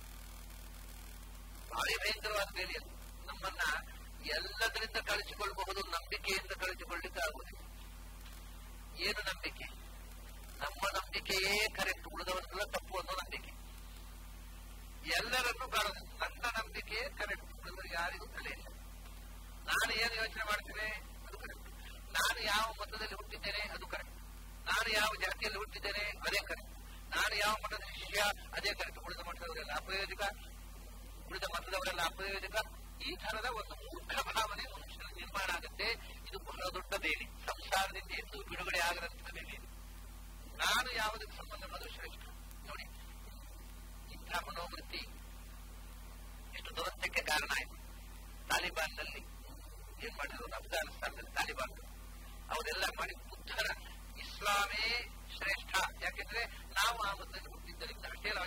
ಭಾರಿ ಭಯಂಕರವಾದ ಬೇಲಿ ಅದು ನಮ್ಮನ್ನ ಎಲ್ಲದರಿಂದ ಕಳಿಸಿಕೊಳ್ಳಬಹುದು ನಂಬಿಕೆಯಿಂದ ಕಳಿಸಿಕೊಳ್ಳಿಕ್ಕೆ ಆಗುವುದಿಲ್ಲ ಏನು ನಂಬಿಕೆ ನಮ್ಮ ನಂಬಿಕೆಯೇ ಕರೆಕ್ಟ್ ಉಳಿದವರೆಲ್ಲ ತಪ್ಪು ಅನ್ನೋ ನಂಬಿಕೆ ಎಲ್ಲರನ್ನು ಕಾಣೋದು ನನ್ನ ನಂಬಿಕೆಯೇ ಕರೆಕ್ಟ್ ಉಳಿದವರು ಯಾರಿಗೂ ತಲೆ ಇಲ್ಲ ನಾನು ಏನು ಯೋಚನೆ ಮಾಡ್ತೇನೆ ಅದು ಕರೆಕ್ಟ್ ನಾನು ಯಾವ ಮತದಲ್ಲಿ ಹುಟ್ಟಿದ್ದೇನೆ ಅದು ಕರೆಕ್ಟ್ ನಾನು ಯಾವ ಜಾತಿಯಲ್ಲಿ ಹುಟ್ಟಿದ್ದೇನೆ ಅದೇ ಕರೆಕ್ಟ್ ನಾನು ಯಾವ ಮತದ ಶಿಷ್ಯ ಅದೇ ಕರೆಕ್ಟ್ ಉಳಿದ ಮಠದವರೆಲ್ಲ ಅಪ್ರಯೋಜಕ ಉಳಿದ ಮತದವರೆಲ್ಲ ಅಪ್ರಯೋಜಕ ಈ ತರದ ಒಂದು ಮೂರ್ಖ ಭಾವನೆ ಮನುಷ್ಯನ ನಿರ್ಮಾಣ ಆಗುತ್ತೆ ಇದು ಬಹಳ ದೊಡ್ಡ ಬೇಲಿ ಸಂಸಾರದಿಂದ ಎಂದು ಬಿಡುಗಡೆ ಆಗದಂತಹ ಬೇಲಿ ಇದು ನಾನು ಯಾವುದಕ್ಕೆ ಸಂಬಂಧ ಮಾಡೋದು ಶ್ರೇಷ್ಠ ನೋಡಿ ಇಂಥ ಮನೋವೃತ್ತಿ ಎಷ್ಟು ದುರಂತಕ್ಕೆ ಕಾರಣ ಆಯಿತು ತಾಲಿಬಾನ್ನಲ್ಲಿ ಏನ್ ಮಾಡಿರೋದು ಅಫ್ಘಾನಿಸ್ತಾನದಲ್ಲಿ ತಾಲಿಬಾನ್ ಅವರೆಲ್ಲ ಮಾಡಿ ಬುದ್ಧರ ಇಸ್ಲಾಮೇ ಶ್ರೇಷ್ಠ ಯಾಕೆಂದ್ರೆ ನಾವು ಆ ಮತದಲ್ಲಿ ಹುಟ್ಟಿದ್ದರಿಂದ ಅಷ್ಟೇ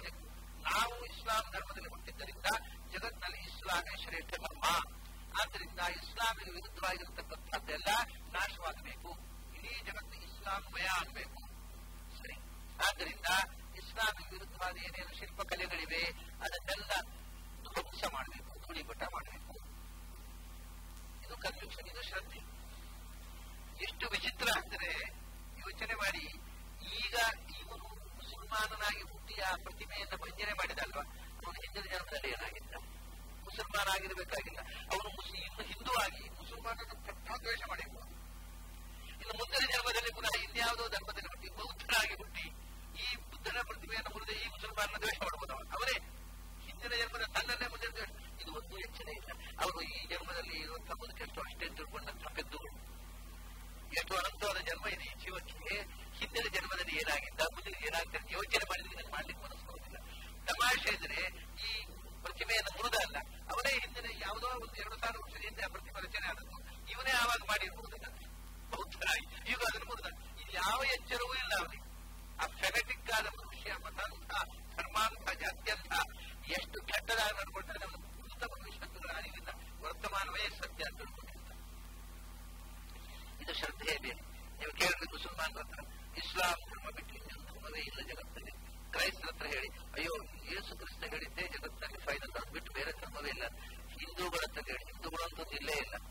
ಇಸ್ಲಾಂ ಧರ್ಮದಲ್ಲಿ ಹುಟ್ಟಿದ್ದರಿಂದ ಜಗತ್ತಿನಲ್ಲಿ ಇಸ್ಲಾಮೇ ಶ್ರೇಷ್ಠ ಧರ್ಮ ಆದ್ದರಿಂದ ಇಸ್ಲಾಮಿಗೆ ವಿರುದ್ಧವಾಗಿರತಕ್ಕಂಥದ್ದೆಲ್ಲ ನಾಶವಾಗಬೇಕು ಇಡೀ ಜಗತ್ತು ಇಸ್ಲಾಂಮಯ ಆಗಬೇಕು ಸರಿ ಆದ್ದರಿಂದ ಇಸ್ಲಾಮಿಗೆ ವಿರುದ್ಧವಾದ ಏನೇನು ಶಿಲ್ಪಕಲೆಗಳಿವೆ ಅದನ್ನೆಲ್ಲ ಧ್ವಂಸ ಮಾಡಬೇಕು ಧೂಳಿಪಟ ಮಾಡಬೇಕು ಇದು ಕನ್ವಿಕ್ಷನ್ ಇದು ಶ್ರದ್ಧೆ ಎಷ್ಟು ವಿಚಿತ್ರ ಅಂದರೆ ಯೋಚನೆ ಮಾಡಿ ಈಗ ಇವನು ಮುಸಲ್ಮಾನನಾಗಿ ಹುಟ್ಟಿ ಆ ಪ್ರತಿಮೆಯನ್ನು ಭಂಜನೆ ಮಾಡಿದಲ್ವಾ ಅವನು ಹಿಂದಿನ ಜನ್ಮದಲ್ಲಿ ಏನಾಗಿದ್ದ ಮುಸಲ್ಮಾನ ಆಗಿರಬೇಕಾಗಿಲ್ಲ ಅವನು ಮುಸ್ ಇನ್ನು ಹಿಂದೂ ಆಗಿ ಮುಸಲ್ಮಾನನ್ನು ದ್ವೇಷ ಮಾಡಿರ್ಬೋದು ಇನ್ನು ಮುಂದಿನ ಜನ್ಮದಲ್ಲಿ ಪುನಃ ಇನ್ಯಾವುದೋ ಧರ್ಮದಲ್ಲಿ ಹುಟ್ಟಿ ಬೌದ್ಧನಾಗಿ ಹುಟ್ಟಿ ಈ ಬುದ್ಧನ ಪ್ರತಿಮೆಯನ್ನು ಮುರಿದು ಈ ಮುಸಲ್ಮಾನನ ದ್ವೇಷ ಮಾಡಬಹುದು ಅವನೇ ಹಿಂದಿನ ಜನ್ಮದ ತನ್ನನ್ನೇ ಮುಂದೆ ದ್ವೇಷ ಇದು ಒಂದು ಎಚ್ಚರ ಇಲ್ಲ ಅವರು ಈ ಜನ್ಮದಲ್ಲಿ ಇರುವಂತಹ ಬದುಕೆಷ್ಟು ಅಷ್ಟೇ ತಿಳ್ಕೊಂಡಂತಹ ಪೆದ್ದುಗಳು ಎಷ್ಟು ಅನಂತವಾದ ಜನ್ಮ ಇದೆ ಈ ಜೀವಕ್ಕೆ ಹಿಂದಿನ ಜನ್ಮದಲ್ಲಿ ಏನಾಗಿದ್ದ ಮುಂದಿನ ಏನಾಗ್ತದೆ ಯೋಚನೆ ಮಾಡಿದ್ರೆ ಇದನ್ನು ಮಾಡ್ಲಿಕ್ಕೆ ಮನಸ್ಸು ಬರುವುದಿಲ್ಲ ತಮಾಷೆ ಇದ್ರೆ ಈ ಪ್ರತಿಮೆಯನ್ನು ಮುರಿದಲ್ಲ ಅವನೇ ಹಿಂದಿನ ಯಾವುದೋ ಒಂದು ಎರಡು ಸಾವಿರ ವರ್ಷದ ಹಿಂದೆ ಆ ಪ್ರತಿಮೆ ರಚನೆ ಆದದ್ದು ಇವನೇ ಆವಾಗ ಮಾಡಿರ್ಬಹುದಿಲ್ಲ ಬೌದ್ಧರಾಗಿ ಈಗ ಅದನ್ನು ಮುರಿದ ಇದು ಯಾವ ಎಚ್ಚರವೂ ಇಲ್ಲ ಅವನಿಗೆ ಆ ಫೆನೆಟಿಕ್ ಆದ ಮನುಷ್ಯ ಮತಾಂತ ಧರ್ಮಾಂತ ಜಾತ್ಯಂತ ಎಷ್ಟು ಕೆಟ್ಟದಾಗಿ ನಡ್ಕೊಳ್ತಾರೆ ನಮ್ಮ ಭೂತ ಭವಿಷ್ಯತ್ತುಗಳ ಅರಿವಿಲ್ಲ ವರ್ತಮಾನವೇ ಸತ್ಯ ಅಂತ ತಿಳ್ಕೊಂಡಿರ್ತಾರೆ ಇದು ಶ್ರದ್ಧೆಯೇ ಬೇರೆ ನೀವು ಕೇಳಿದ್ರೆ ಮುಸಲ್ಮಾನ್ ಹತ್ರ ಇಸ್ಲಾಂ ಧರ್ಮ ಬಿಟ್ಟು ಇನ್ನೊಂದು ಧರ್ಮವೇ ಇಲ್ಲ ಜಗತ್ತಲ್ಲಿ ಕ್ರೈಸ್ತರ ಹತ್ರ ಹೇಳಿ ಅಯ್ಯೋ ಯೇಸು ಕ್ರಿಸ್ತ ಹೇಳಿದ್ದೆ ಜಗತ್ತಿನಲ್ಲಿ ಫೈನಲ್ ಅದು ಬಿಟ್ಟು ಬೇರೆ ಧರ್ಮವೇ ಇಲ್ಲ ಹಿಂದೂಗಳ ಹತ್ರ ಹೇಳಿ ಹಿಂದೂಗಳು ಅಂತ ಒಂದು ಇಲ್ಲೇ ಇಲ್ಲ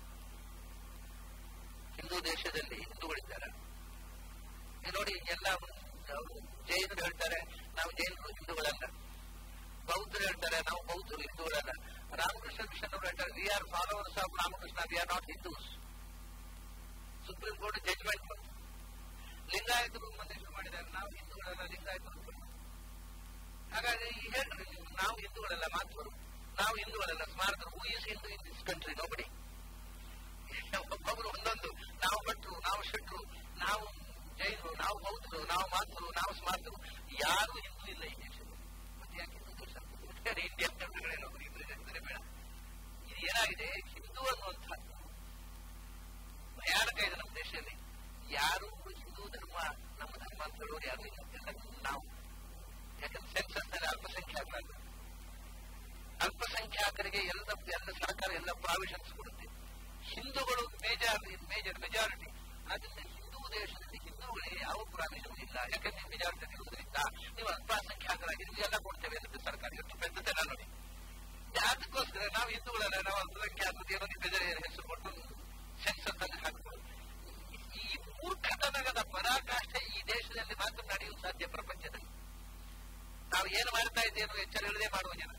ಹಿಂದೂ ದೇಶದಲ್ಲಿ ಹಿಂದೂಗಳಿದ್ದಾರೆ ನೋಡಿ ಎಲ್ಲ ಜೈನರು ಹೇಳ್ತಾರೆ ನಾವು ಜೈನರು ಹಿಂದೂಗಳಲ್ಲ ಬೌದ್ಧರು ಹೇಳ್ತಾರೆ ನಾವು ಬೌದ್ಧರು ಹಿಂದೂಗಳಲ್ಲ ರಾಮಕೃಷ್ಣ ಮಿಷನ್ ಅವರು ಹೇಳ್ತಾರೆ we are followers of Ramakrishna we are not Hindus Supreme Court judgement ಬಂತು ಲಿಂಗಾಯತರು ಮಂದೇಶ ಮಾಡಿದ್ದಾರೆ ನಾವು ಹಿಂದೂಗಳೆಲ್ಲ ಲಿಂಗಾಯತರು ಹಾಗಾಗಿ ಹೇಳ್ರಿ ನಾವು ಹಿಂದೂಗಳೆಲ್ಲ ಮಾತುಗಳು ನಾವು ಹಿಂದೂಗಳೆಲ್ಲ ಸ್ಮಾರಕರು who is Hindu in this country nobody ಒಬ್ಬೊಬ್ರು ಒಂದೊಂದು ನಾವು ಭಟ್ರು ನಾವು ಶೆಟ್ರು ನಾವು ಜೈನರು ನಾವು ಬೌದ್ಧರು ನಾವು ಮಾತರು ನಾವು ಸ್ಮಾರಕರು ಯಾರು ಹಿಂದೂ ಇಲ್ಲ ಈ ದೇಶದಲ್ಲಿ ಮತ್ತೆ ಯಾಕೆ ಹಿಂದೂ ದೇಶ ಇಂಡಿಯನ್ ಕಂಟ್ರಿಗಳೇನೋ ಹಿಂದೂ ಜಗತ್ತೇ ಬೇಡ ಇದು ಏನಾಗಿದೆ ಹಿಂದೂ ಅನ್ನುವಂಥದ್ದು ಭಯಾನಕ ಇದೆ ನಮ್ಮ ದೇಶದಲ್ಲಿ ಯಾರು ಹಿಂದೂ ಧರ್ಮ ನಮ್ಮ ಧರ್ಮ ಅಂತ ಹೇಳೋರು ಯಾರು ಇಲ್ಲ ಎಲ್ಲ ನಾವು ಯಾಕಂದ್ರೆ ಸೆನ್ಸಸ್ ನಲ್ಲಿ ಅಲ್ಪಸಂಖ್ಯಾತರಾಗ ಅಲ್ಪಸಂಖ್ಯಾತರಿಗೆ ಎಲ್ಲ ಎಲ್ಲ ಸರ್ಕಾರ ಎಲ್ಲ ಪ್ರಾವಿಷನ್ಸ್ ಕೊಡುತ್ತೆ ಹಿಂದೂಗಳು ಮೇಜರ್ ಮೇಜರ್ ಮೆಜಾರಿಟಿ ಆದ್ರಿಂದ ಹಿಂದೂ ದೇಶದಲ್ಲಿ ಹಿಂದೂಗಳಿಗೆ ಯಾವ ಪ್ರಾವಿಷನ್ ಇಲ್ಲ ಯಾಕಂದ್ರೆ ಮೆಜಾರಿಟಿ ಇರುವುದರಿಂದ ನೀವು ಅಲ್ಪಸಂಖ್ಯಾತರಾಗಿ ಎಲ್ಲ ಕೊಡ್ತೇವೆ ಅಂತ ಸರ್ಕಾರ ಎಷ್ಟು ಪೆದ್ದತೆಲ್ಲ ನೋಡಿ ಯಾತಕ್ಕೋಸ್ಕರ ನಾವು ಹಿಂದೂಗಳಲ್ಲ ನಾವು ಅಲ್ಪಸಂಖ್ಯಾತರು ಏನೋ ಬೆದರಿ ಹೆಸರು ಕೊಟ್ಟು ಸೆನ್ಸಸ್ ಅಲ್ಲಿ ಹಾಕ್ಬೋದು ಈ ಮೂರ್ಖತನದ ಪರಾಕಾಷ್ಠೆ ಈ ದೇಶದಲ್ಲಿ ಮಾತ್ರ ನಡೆಯುವ ಸಾಧ್ಯ ಪ್ರಪಂಚದಲ್ಲಿ ನಾವು ಏನು ಮಾಡ್ತಾ ಇದ್ದೇವೆ ಎಚ್ಚರ ಹೇಳದೆ ಮಾಡುವ ಜನ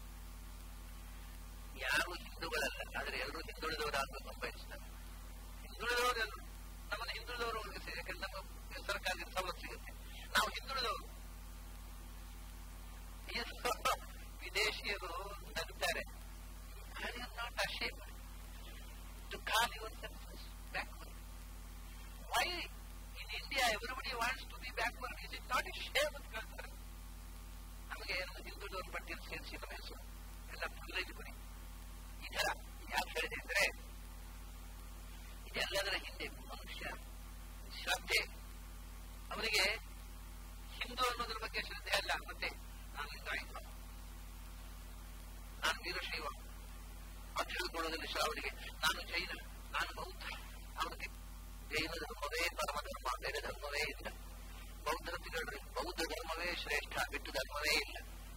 ಯಾರು ಹಿಂದೂಗಳಲ್ಲ ಆದರೆ ಎಲ್ಲರೂ ಹಿಂದುಳಿದವರಾಗಬೇಕು ಬಯಸ್ತಾರೆ ಹಿಂದುಳಿದವರು ನಮ್ಮನ್ನು ಹಿಂದುಳಿದವರು ಯಾಕಂದ್ರೆ ನಮ್ಮ ಸರ್ಕಾರದ ಸವಲತ್ತು ಸಿಗುತ್ತೆ ನಾವು ಹಿಂದುಳಿದವರು ವಿದೇಶಿಯರು ನಗ್ತಾರೆ not ashamed to call yourselves backward. Why in India everybody wants to be backward? Is it not a shame ಅಂತ ಕೇಳ್ತಾರೆ ನಮಗೆ ಹಿಂದುಳಿದವ್ರ ಪಟ್ಟಿಯಲ್ಲಿ ಸೇರಿಸಿ ನಮ್ಮ ಹೆಸರು ಎಲ್ಲ ಪ್ರಿವಿಲೇಜ್ ಕೊಡಿ ಈ ತರ ಯಾಕೆ ಹೇಳಿದೆ ಅಂದ್ರೆ ಇದೆಲ್ಲದರ ಹಿಂದೆ ಮನುಷ್ಯ ಶ್ರದ್ಧೆ ಅವರಿಗೆ ಹಿಂದೂ ಅನ್ನೋದ್ರ ಬಗ್ಗೆ ಶ್ರದ್ಧೆ ಅಲ್ಲ ಮತ್ತೆ ನಾನು ಲಿಂಗಾಯತ ನಾನು ವೀರಶೈವ ಅಂತ ಹೇಳ್ಕೊಳ್ಳೋದಿಲ್ಲ ಶ್ರಾವಣಿಗೆ ನಾನು ಜೈನ ನಾನು ಬೌದ್ಧ ಅವನಿಗೆ ಜೈನ ಧರ್ಮವೇ ಪರಮ ಧರ್ಮ ಬೇರೆ ಧರ್ಮವೇ ಇಲ್ಲ ಬೌದ್ಧರ ಹೇಳ್ರಿ ಬೌದ್ಧ ಧರ್ಮವೇ ಶ್ರೇಷ್ಠ ಬಿಟ್ಟು ಧರ್ಮವೇ ಇಲ್ಲ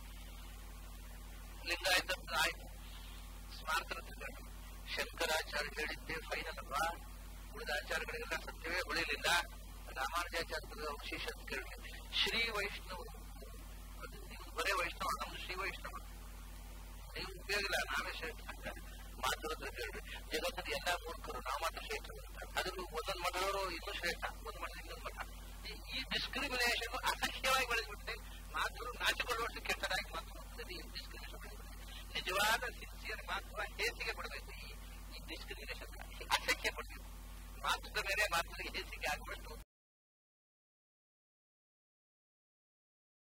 ಲಿಂಗಾಯತ ಆಯ್ತು ಸ್ಮಾರಕರ ಹೇಳ್ರಿ ಶಂಕರಾಚಾರ್ಯ ಹೇಳಿದ್ದೆ ಫೈನಲ್ ಅಲ್ವಾ ಉಳಿದ ಆಚಾರಗಳಿಗೆಲ್ಲ ಸತ್ಯವೇ ಉಳಿಲಿಲ್ಲ ರಾಮಾನುಜಾಚಾರ್ಯರ ವಿಶೇಷ ಅಂತ ಕೇಳಿ ಶ್ರೀ ವೈಷ್ಣವರು ಅದು ನೀವು ಬರೇ ವೈಷ್ಣವ ನಮ್ಮ ಶ್ರೀ ವೈಷ್ಣವ ನೀವು ಉಪಯೋಗ ಇಲ್ಲ ನಾವೇ ಶ್ರೇಷ್ಠ ಅಂತಾರೆ ಮಾತು ಹತ್ರ ಕೇಳ್ರಿ ಜಗತ್ತಿನ ಎಲ್ಲಾ ಮೂರ್ಖರು ನಾವು ಮಾತ್ರ ಶ್ರೇಷ್ಠ ಅಂತಾರೆ ಅದ್ರಲ್ಲಿ ಒಂದೊಂದು ಮಠದವರು ಇನ್ನೂ ಶ್ರೇಷ್ಠ ಒಂದು ಮಠ ಇನ್ನೊಂದು ಮಠ ಈ ಡಿಸ್ಕ್ರಿಮಿನೇಷನ್ ಅಸಹ್ಯವಾಗಿ ಬೆಳೆದ್ಬಿಟ್ಟೆ ಮಾತುಗಳು ನಾಚಿಕೊಳ್ಳುವಷ್ಟು ಕೆಟ್ಟದಾಗಿ ಮಾತು ಈ ಡಿಸ್ಕ್ರಿಮಿನೇಷನ್ ನಿಜವಾದ ಸಿನ್ಸಿಯರ್ ಮಾತು ಹೇಸಿಗೆ ಪಡಬೇಕು ಈ ಈ ಡಿಸ್ಕ್ರಿಮಿನೇಷನ್ ಅಸಹ್ಯ ಪಡಬೇಕು ಮಾತುದ ಮೇಲೆ ಮಾತುಗಳಿಗೆ ಹೇಸಿಗೆ ಆಗುವಷ್ಟು